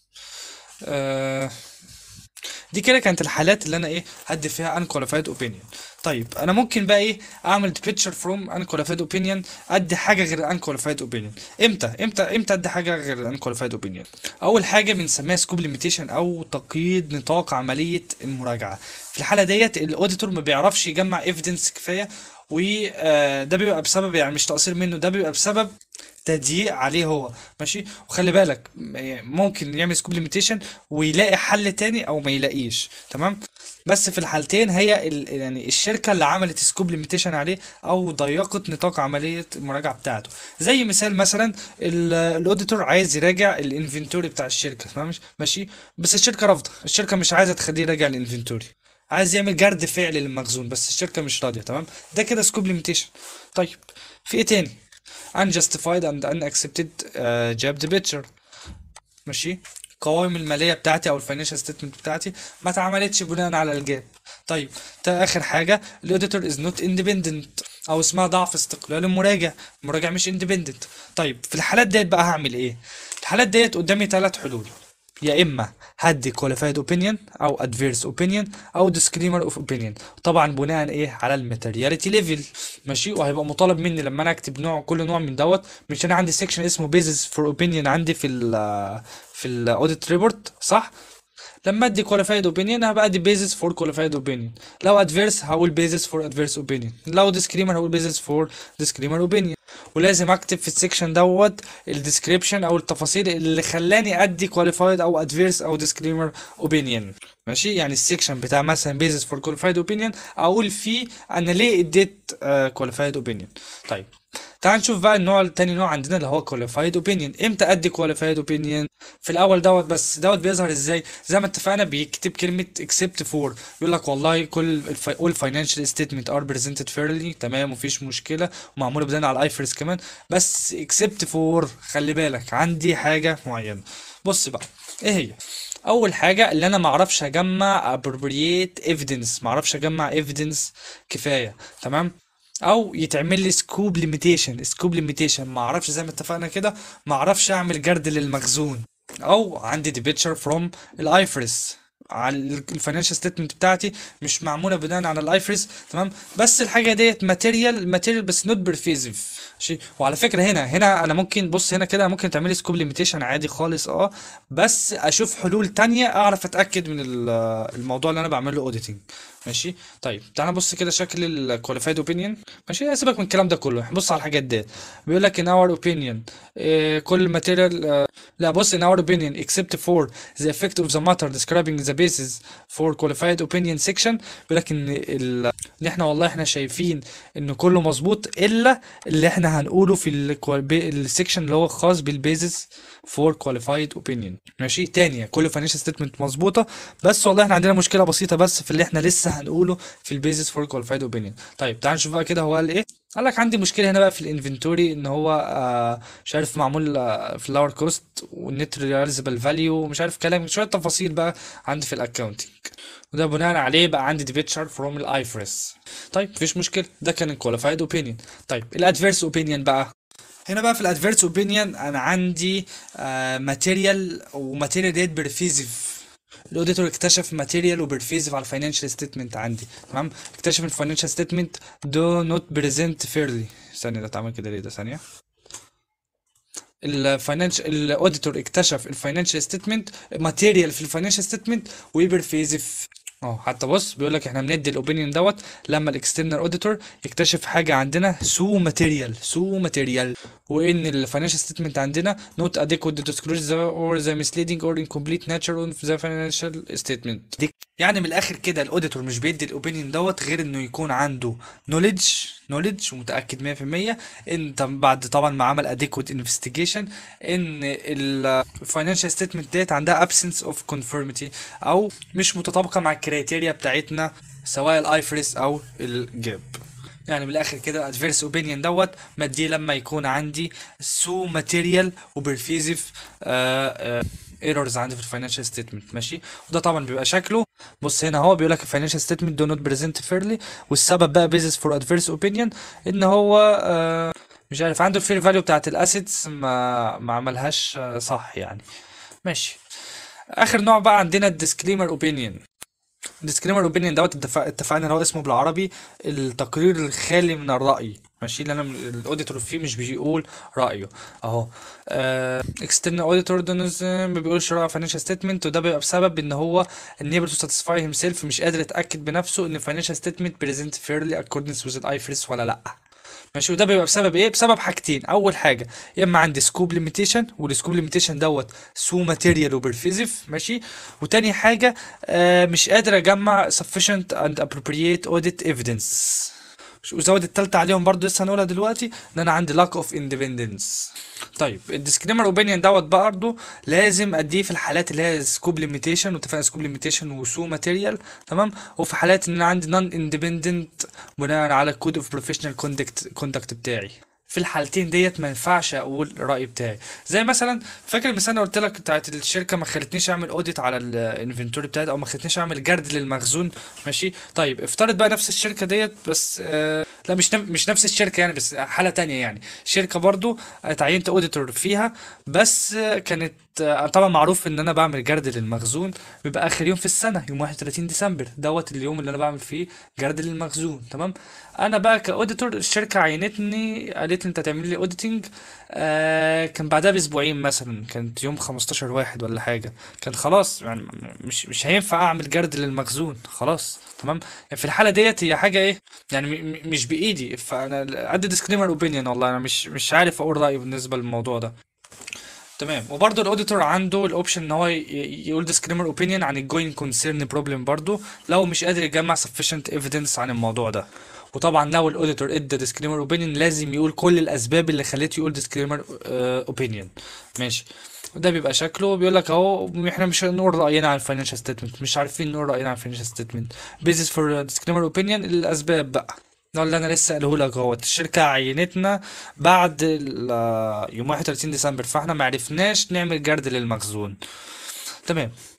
آه دي كده كانت الحالات اللي انا ايه هدي فيها unqualified opinion طيب انا ممكن بقى ايه اعمل picture from unqualified opinion ادي حاجه غير unqualified opinion امتى امتى امتى ادي حاجه غير unqualified opinion اول حاجه بنسميها scope limitation او تقييد نطاق عمليه المراجعه في الحاله ديت الاوديتور ما بيعرفش يجمع evidence كفايه وده بيبقى بسبب يعني مش تقصير منه ده بيبقى بسبب تضييق عليه هو ماشي وخلي بالك م- ممكن يعمل سكوب ليميتيشن ويلاقي حل تاني او ما يلاقيش تمام بس في الحالتين هي ال... يعني الشركه اللي عملت سكوب ليميتيشن عليه او ضيقت نطاق عمليه المراجعه بتاعته زي مثال مثلا ال- الاوديتور عايز يراجع الانفنتوري بتاع الشركه تمام ماشي بس الشركه رافضه الشركه مش عايزه تخليه يراجع الانفنتوري عايز يعمل جرد فعلي للمخزون بس الشركه مش راضيه تمام ده كده سكوب ليميتيشن طيب في ايه تاني unjustified and unaccepted uh, job departure ماشي القوائم الماليه بتاعتي او الفاينانشال ستيتمنت بتاعتي ما اتعملتش بناء على الجاب طيب ده اخر حاجه الاوديتور از نوت اندبندنت او اسمها ضعف استقلال المراجع المراجع مش اندبندنت طيب في الحالات ديت بقى هعمل ايه الحالات ديت قدامي ثلاث حلول يا اما هدي qualified opinion او adverse opinion او disclaimer of opinion طبعا بناء ايه على الماتيرياليتي ليفل ماشي وهيبقى مطالب مني لما انا اكتب نوع كل نوع من دوت مش انا عندي سيكشن اسمه basis for opinion عندي في ال في الاوديت ريبورت صح لما ادي qualified opinion هبقى ادي basis for qualified opinion لو adverse هقول basis for adverse opinion لو disclaimer هقول basis for disclaimer opinion ولازم اكتب في السكشن دوت الديسكريبشن او التفاصيل اللي خلاني ادي qualified او adverse او disclaimer opinion ماشي يعني السكشن بتاع مثلا basis for qualified opinion اقول فيه انا ليه اديت uh, qualified opinion طيب تعال نشوف بقى النوع التاني نوع عندنا اللي هو qualified opinion امتى ادي qualified opinion في الاول دوت بس دوت بيظهر ازاي زي ما اتفقنا بيكتب كلمه except for يقول لك والله كل الفي... all financial statement are presented fairly تمام مفيش مشكله ومعموله بناء على الايفرس كمان بس except for خلي بالك عندي حاجه معينه بص بقى ايه هي اول حاجه اللي انا ما اعرفش اجمع appropriate evidence ما اعرفش اجمع evidence كفايه تمام او يتعمل لي سكوب ليميتيشن سكوب ليميتيشن ما اعرفش زي ما اتفقنا كده ما اعرفش اعمل جرد للمخزون او عندي ديبيتشر فروم الايفرس على الفاينانشال ستيتمنت بتاعتي مش معموله بناء على الايفرس تمام بس الحاجه ديت ماتيريال ماتيريال بس نوت برفيزيف ماشي وعلى فكره هنا هنا انا ممكن بص هنا كده ممكن تعملي سكوب ليميتيشن عادي خالص اه بس اشوف حلول تانية اعرف اتاكد من ال- الموضوع اللي انا بعمله اوديتنج ماشي طيب تعالى نبص كده شكل الكواليفايد اوبينيون ماشي سيبك من الكلام ده كله بص على الحاجات دي بيقول لك in our opinion إيه كل ماتيريال لا بص in our opinion except for the effect of the matter describing the basis for qualified opinion section بيقول لك ان ال- اللي احنا والله احنا شايفين ان كله مظبوط الا اللي احنا هنقوله في السكشن اللي هو خاص بالبيزس فور كواليفايد اوبينيون ماشي تانية كل فاينانشال ستيتمنت مظبوطه بس والله احنا عندنا مشكله بسيطه بس في اللي احنا لسه هنقوله في البيزس فور كواليفايد اوبينيون طيب تعال نشوف بقى كده هو قال ايه قال لك عندي مشكله هنا بقى في الانفنتوري ان هو آه مش عارف معمول آه في اللور كوست والنت رياليزبل فاليو ومش عارف كلام شويه تفاصيل بقى عندي في الاكونتنج وده بناء عليه بقى عندي ديبيتشر فروم الايفرس طيب مفيش مشكله ده كان الكواليفايد اوبينيون طيب الادفيرس اوبينيون بقى هنا بقى في الادفيرس اوبينيون انا عندي ماتيريال وماتيريال ديت برفيزيف الاوديتور اكتشف ماتيريال وبرفيزيف على الفاينانشال ستيتمنت عندي تمام اكتشف الفاينانشال ستيتمنت دو نوت بريزنت فيرلي ثانيه ده اتعمل كده ليه ده ثانيه الفاينانشال الاوديتور اكتشف الفاينانشال ستيتمنت ماتيريال في الفاينانشال ستيتمنت وبرفيزيف اه حتى بص بيقول لك احنا بندي الاوبينيون دوت لما الاكسترنال اوديتور يكتشف حاجه عندنا سو ماتيريال سو ماتيريال وان الفاينانشال ستيتمنت عندنا نوت adequate to disclose the or the misleading or incomplete nature of the financial statement دي يعني من الاخر كده الاوديتور مش بيدي الاوبينيون دوت غير انه يكون عنده نوليدج نوليدج ومتاكد 100% ان طب- بعد طبعا ما عمل adequate investigation ان الفاينانشال ستيتمنت ديت عندها absence of conformity او مش متطابقه مع الكريتيريا بتاعتنا سواء الايفرس او الجيب يعني من الاخر كده الادفيرس اوبينيون دوت مديه لما يكون عندي سو ماتيريال وبرفيزيف ايرورز عندي في الفاينانشال ستيتمنت ماشي وده طبعا بيبقى شكله بص هنا هو بيقول لك الفاينانشال ستيتمنت دو نوت بريزنت فيرلي والسبب بقى بيزس فور ادفيرس اوبينيون ان هو آه مش عارف عنده الفير فاليو بتاعت الاسيتس ما ما عملهاش آه، صح يعني ماشي اخر نوع بقى عندنا الديسكليمر اوبينيون الديسكليمر اوبينيون دوت اتفق- اتفقنا ان هو اسمه بالعربي التقرير الخالي من الرأي ماشي اللي انا الاوديتور فيه مش بيقول رأيه اهو اكسترنال اوديتور ما بيقولش رأي فاينانشال ستيتمنت وده بيبقى بسبب ان هو unable to satisfy himself مش قادر يتأكد بنفسه ان financial statement present fairly accordance with the IFRS ولا لا ماشي وده بيبقى بسبب ايه بسبب حاجتين اول حاجه يا اما عندي سكوب ليميتيشن والسكوب ليميتيشن دوت سو ماتيريال وبرفيزيف ماشي وتاني حاجه آه مش قادر اجمع sufficient and appropriate audit evidence وزود التالتة عليهم برضو لسه هنقولها دلوقتي ان انا عندي lack of independence طيب الديسكريمر اوبينيون دوت برضه لازم اديه في الحالات اللي هي سكوب ليميتيشن واتفقنا سكوب ليميتيشن وسو ماتيريال تمام وفي حالات ان انا عندي نون اندبندنت بناء على الكود اوف بروفيشنال كوندكت كوندكت بتاعي في الحالتين ديت ما ينفعش اقول الراي بتاعي زي مثلا فاكر المثال اللي قلت لك بتاعت الشركه ما خلتنيش اعمل اوديت على الانفنتوري بتاعتي او ما خلتنيش اعمل جرد للمخزون ماشي طيب افترض بقى نفس الشركه ديت بس آه لا مش نف- مش نفس الشركه يعني بس حاله تانية يعني شركه برضو اتعينت اوديتور فيها بس آه، كانت آه، طبعا معروف ان انا بعمل جرد للمخزون بيبقى اخر يوم في السنه يوم 31 ديسمبر دوت اليوم اللي انا بعمل فيه جرد للمخزون تمام انا بقى كاوديتور الشركه عينتني قالت لي انت هتعمل لي اوديتنج آه كان بعدها باسبوعين مثلا كانت يوم 15 واحد ولا حاجه كان خلاص يعني مش مش هينفع اعمل جرد للمخزون خلاص تمام يعني في الحاله ديت هي حاجه ايه يعني م- م- مش بايدي فانا ادي ديسكليمر اوبينيون والله انا مش مش عارف اقول رايي بالنسبه للموضوع ده تمام وبرضه الاوديتور عنده الاوبشن ان هو ي- ي- يقول disclaimer opinion عن الجوين كونسيرن بروبلم برضه لو مش قادر يجمع sufficient evidence عن الموضوع ده وطبعا لو الاوديتور ادى disclaimer opinion لازم يقول كل الاسباب اللي خلته يقول disclaimer آه، opinion ماشي وده بيبقى شكله بيقول لك اهو احنا مش هنقول راينا عن الفاينانشال ستيتمنت مش عارفين نقول راينا عن الفاينانشال ستيتمنت basis for disclaimer opinion الاسباب بقى ده اللي انا لسه قاله لك اهوت الشركه عينتنا بعد ال- يوم 31 ديسمبر فاحنا ما عرفناش نعمل جرد للمخزون تمام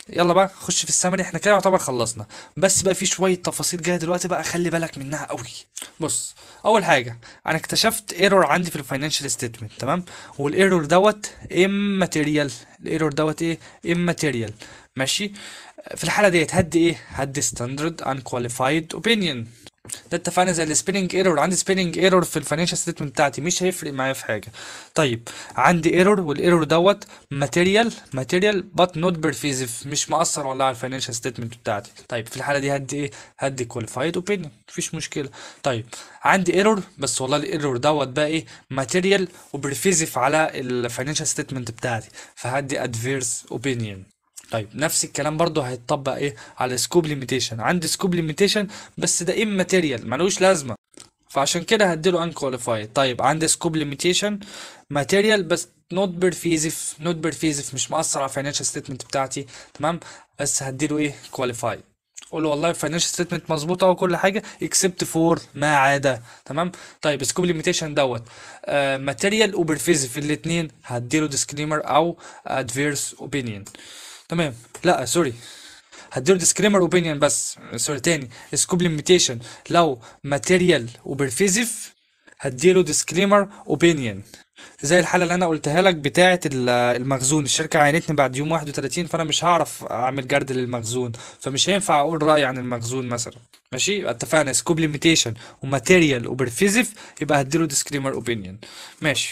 يلا بقى خش في السمري احنا كده يعتبر خلصنا بس بقى في شويه تفاصيل جايه دلوقتي بقى خلي بالك منها قوي بص اول حاجه انا اكتشفت ايرور عندي في الفاينانشال ستيتمنت تمام والايرور دوت immaterial الايرور دوت ايه immaterial ماشي في الحاله ديت هدي ايه هدي ستاندرد unqualified opinion ده اتفقنا زي السبيلنج ايرور عندي سبيلنج ايرور في الفاينانشال ستيتمنت بتاعتي مش هيفرق معايا في حاجه طيب عندي ايرور والايرور دوت ماتيريال ماتيريال بات نوت بيرفيزيف مش مأثر والله على الفاينانشال ستيتمنت بتاعتي طيب في الحاله دي هدي ايه هدي كواليفايد اوبينيون مفيش مشكله طيب عندي ايرور بس والله الايرور دوت بقى ايه ماتيريال وبرفيزيف على الفاينانشال ستيتمنت بتاعتي فهدي ادفيرس اوبينيون طيب نفس الكلام برضو هيتطبق ايه على سكوب ليميتيشن عندي سكوب ليميتيشن بس ده immaterial ملوش لازمه فعشان كده هديله unqualified طيب عندي سكوب ليميتيشن ماتيريال بس نوت بيرفيزيف نوت بيرفيزيف مش مأثر على الفاينانشال ستيتمنت بتاعتي تمام بس هديله ايه كواليفايد قول له والله الفاينانشال ستيتمنت مظبوطه وكل حاجه اكسبت فور ما عدا تمام طيب سكوب ليميتيشن دوت ماتيريال وبرفيزيف الاثنين هديله ديسكليمر او ادفيرس اوبينيون تمام لا سوري هديله ديسكريمر اوبينيون بس سوري تاني سكوب ليميتيشن لو ماتيريال وبرفيزيف هديله ديسكليمر اوبينيون زي الحاله اللي انا قلتها لك بتاعه ال- المخزون الشركه عينتني بعد يوم 31 فانا مش هعرف اعمل جرد للمخزون فمش هينفع اقول رايي عن المخزون مثلا ماشي يبقى اتفقنا سكوب ليميتيشن وماتيريال وبرفيزيف يبقى هديله ديسكليمر اوبينيون ماشي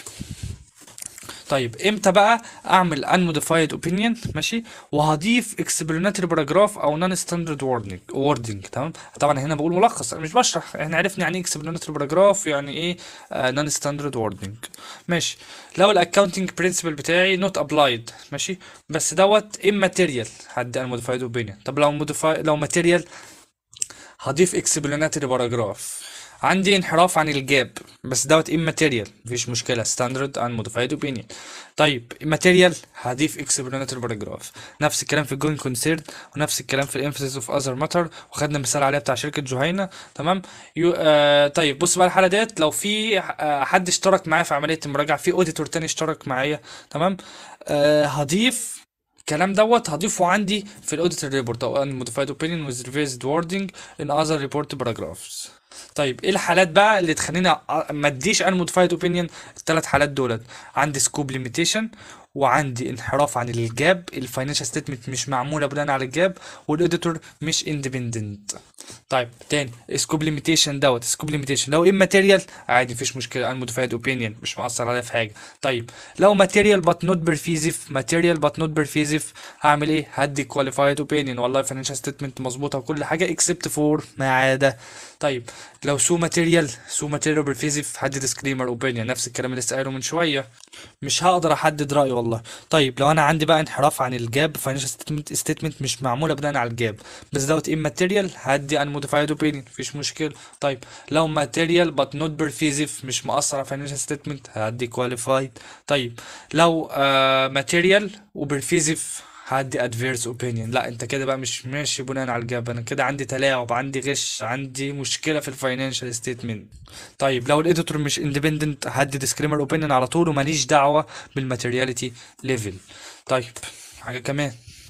طيب امتى بقى اعمل unmodified opinion ماشي وهضيف explanatory paragraph او non standard wording wording تمام طبعا هنا بقول ملخص انا مش بشرح احنا عرفنا يعني ايه explanatory paragraph يعني ايه آه non standard wording ماشي لو الاكونتنج برنسبل بتاعي not applied ماشي بس دوت immaterial هدي unmodified opinion طب لو modify لو material هضيف explanatory paragraph عندي انحراف عن الجاب بس دوت immaterial مفيش مشكلة standard and modified opinion طيب immaterial هضيف explanatory paragraph نفس الكلام في الجوين concern ونفس الكلام في الemphasis of other matter وخدنا مثال عليها بتاع شركة جهينة تمام يو آه طيب بص بقى الحالة ديت لو في آه حد اشترك معايا في عملية المراجعة في اوديتور تاني اشترك معايا تمام آه هضيف الكلام دوت هضيفه عندي في الاوديتور ريبورت او unmodified opinion with revised wording in other report paragraphs طيب ايه الحالات بقى اللي تخليني أ- ما اديش unmodified opinion الثلاث حالات دولت عندي سكوب ليميتيشن وعندي انحراف عن الجاب الفاينانشال ستيتمنت مش معموله بناء على الجاب والاوديتور مش اندبندنت طيب تاني سكوب ليميتيشن دوت سكوب ليميتيشن لو immaterial عادي مفيش مشكله unmodified opinion مش مؤثر عليها في حاجه طيب لو material but not pervasive material but not pervasive هعمل ايه هدي qualified opinion والله financial statement مظبوطه وكل حاجه except for ما عدا طيب لو سو ماتيريال سو ماتيريال بالفيزيف هدي ديسكليمر اوبينيون نفس الكلام اللي لسه قايله من شويه مش هقدر احدد رايي والله طيب لو انا عندي بقى انحراف عن الجاب فاينانشال ستيتمنت ستيتمنت مش معموله بناء على الجاب بس دوت immaterial هدي unmodified opinion مفيش مشكله طيب لو ماتيريال but not pervasive مش مؤثر على financial statement هدي qualified طيب لو ماتيريال وبرفيزيف هدي adverse opinion لا انت كده بقى مش ماشي بناء على الجاب انا كده عندي تلاعب عندي غش عندي مشكله في الفاينانشال ستيتمنت طيب لو الاديتور مش اندبندنت هدي disclaimer opinion على طول وماليش دعوه بالماتيرياليتي ليفل طيب حاجه كمان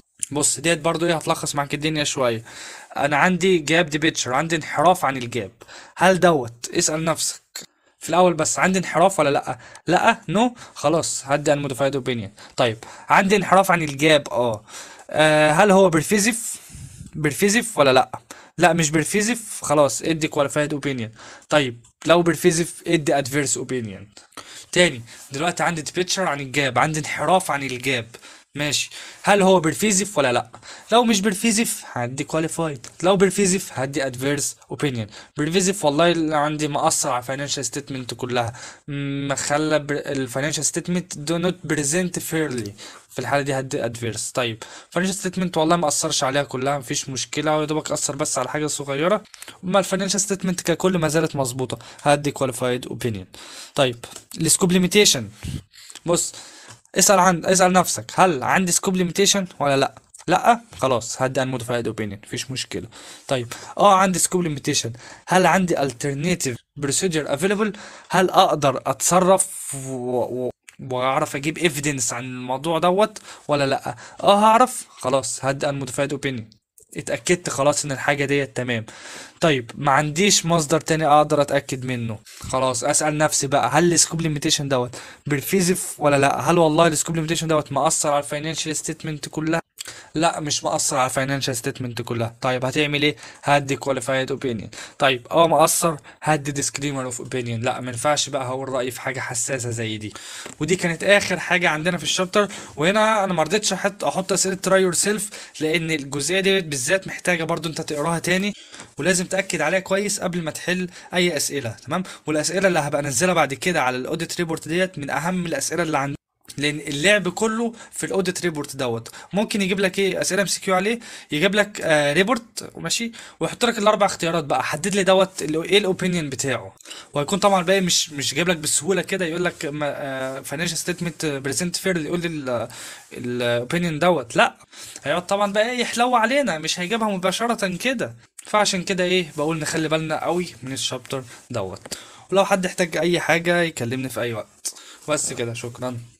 بص ديت برضو ايه هتلخص معاك الدنيا شويه انا عندي جاب دي بيتشر عندي انحراف عن الجاب هل دوت اسال نفسك في الاول بس عندي انحراف ولا لا لا نو خلاص هدي عن موديفايد اوبينيون طيب عندي انحراف عن الجاب اه آه، هل هو برفيزيف برفيزيف ولا لا لا مش برفيزيف خلاص ادي كواليفايد اوبينيون طيب لو برفيزيف ادي ادفيرس اوبينيون تاني دلوقتي عندي بيتشر عن الجاب عندي انحراف عن الجاب ماشي هل هو برفيزيف ولا لا لو مش برفيزيف هدي كواليفايد لو برفيزيف هدي ادفيرس اوبينيون برفيزيف والله اللي عندي مأثر على الفاينانشال ستيتمنت كلها مخلى الفاينانشال ستيتمنت دو نوت بريزنت فيرلي في الحاله دي هدي ادفيرس طيب فاينانشال ستيتمنت والله ما اثرش عليها كلها مفيش مشكله ويا دوبك اثر بس على حاجه صغيره اما الفاينانشال ستيتمنت ككل ما زالت مظبوطه هدي كواليفايد اوبينيون طيب السكوب ليميتيشن بص اسال عن اسال نفسك هل عندي سكوب ليميتيشن ولا لا لا خلاص هدي ان موديفايد اوبينيون مفيش مشكله طيب اه عندي سكوب ليميتيشن هل عندي alternative procedure available هل اقدر اتصرف و... و... واعرف اجيب ايفيدنس عن الموضوع دوت ولا لا اه هعرف خلاص هدي unmodified opinion اتأكدت خلاص ان الحاجة ديت تمام طيب ما عنديش مصدر تاني اقدر اتأكد منه خلاص اسأل نفسي بقى هل السكوب ليميتيشن دوت بالفيزيف ولا لا هل والله السكوب ليميتيشن دوت مأثر على الفاينانشال ستيتمنت كلها لا مش مأثر على الفاينانشال ستيتمنت كلها طيب هتعمل ايه هدي كواليفايد اوبينيون طيب اه مأثر هدي ديسكليمر اوف اوبينيون لا ما ينفعش بقى هقول رأيي في حاجة حساسة زي دي ودي كانت اخر حاجة عندنا في الشابتر وهنا انا ما رضيتش احط احط اسئلة تراي يور سيلف لان الجزئية دي بالذات محتاجة برضو انت تقراها تاني ولازم تأكد عليها كويس قبل ما تحل اي اسئلة تمام والاسئلة اللي هبقى انزلها بعد كده على الاوديت ريبورت ديت من اهم الاسئلة اللي عندنا لان اللعب كله في الاوديت ريبورت دوت ممكن يجيب لك ايه اسئله ام سي كيو عليه يجيب لك آه ريبورت ماشي ويحط لك الاربع اختيارات بقى حدد لي دوت ال- ايه الاوبينيون بتاعه وهيكون طبعا الباقي مش مش جايب لك بالسهوله كده يقول لك فاينانشال ستيتمنت بريزنت فير يقول لي الاوبينيون دوت لا هيقعد طبعا بقى إيه يحلو علينا مش هيجيبها مباشره كده فعشان كده ايه بقول نخلي بالنا قوي من الشابتر دوت ولو حد احتاج اي حاجه يكلمني في اي وقت بس كده شكرا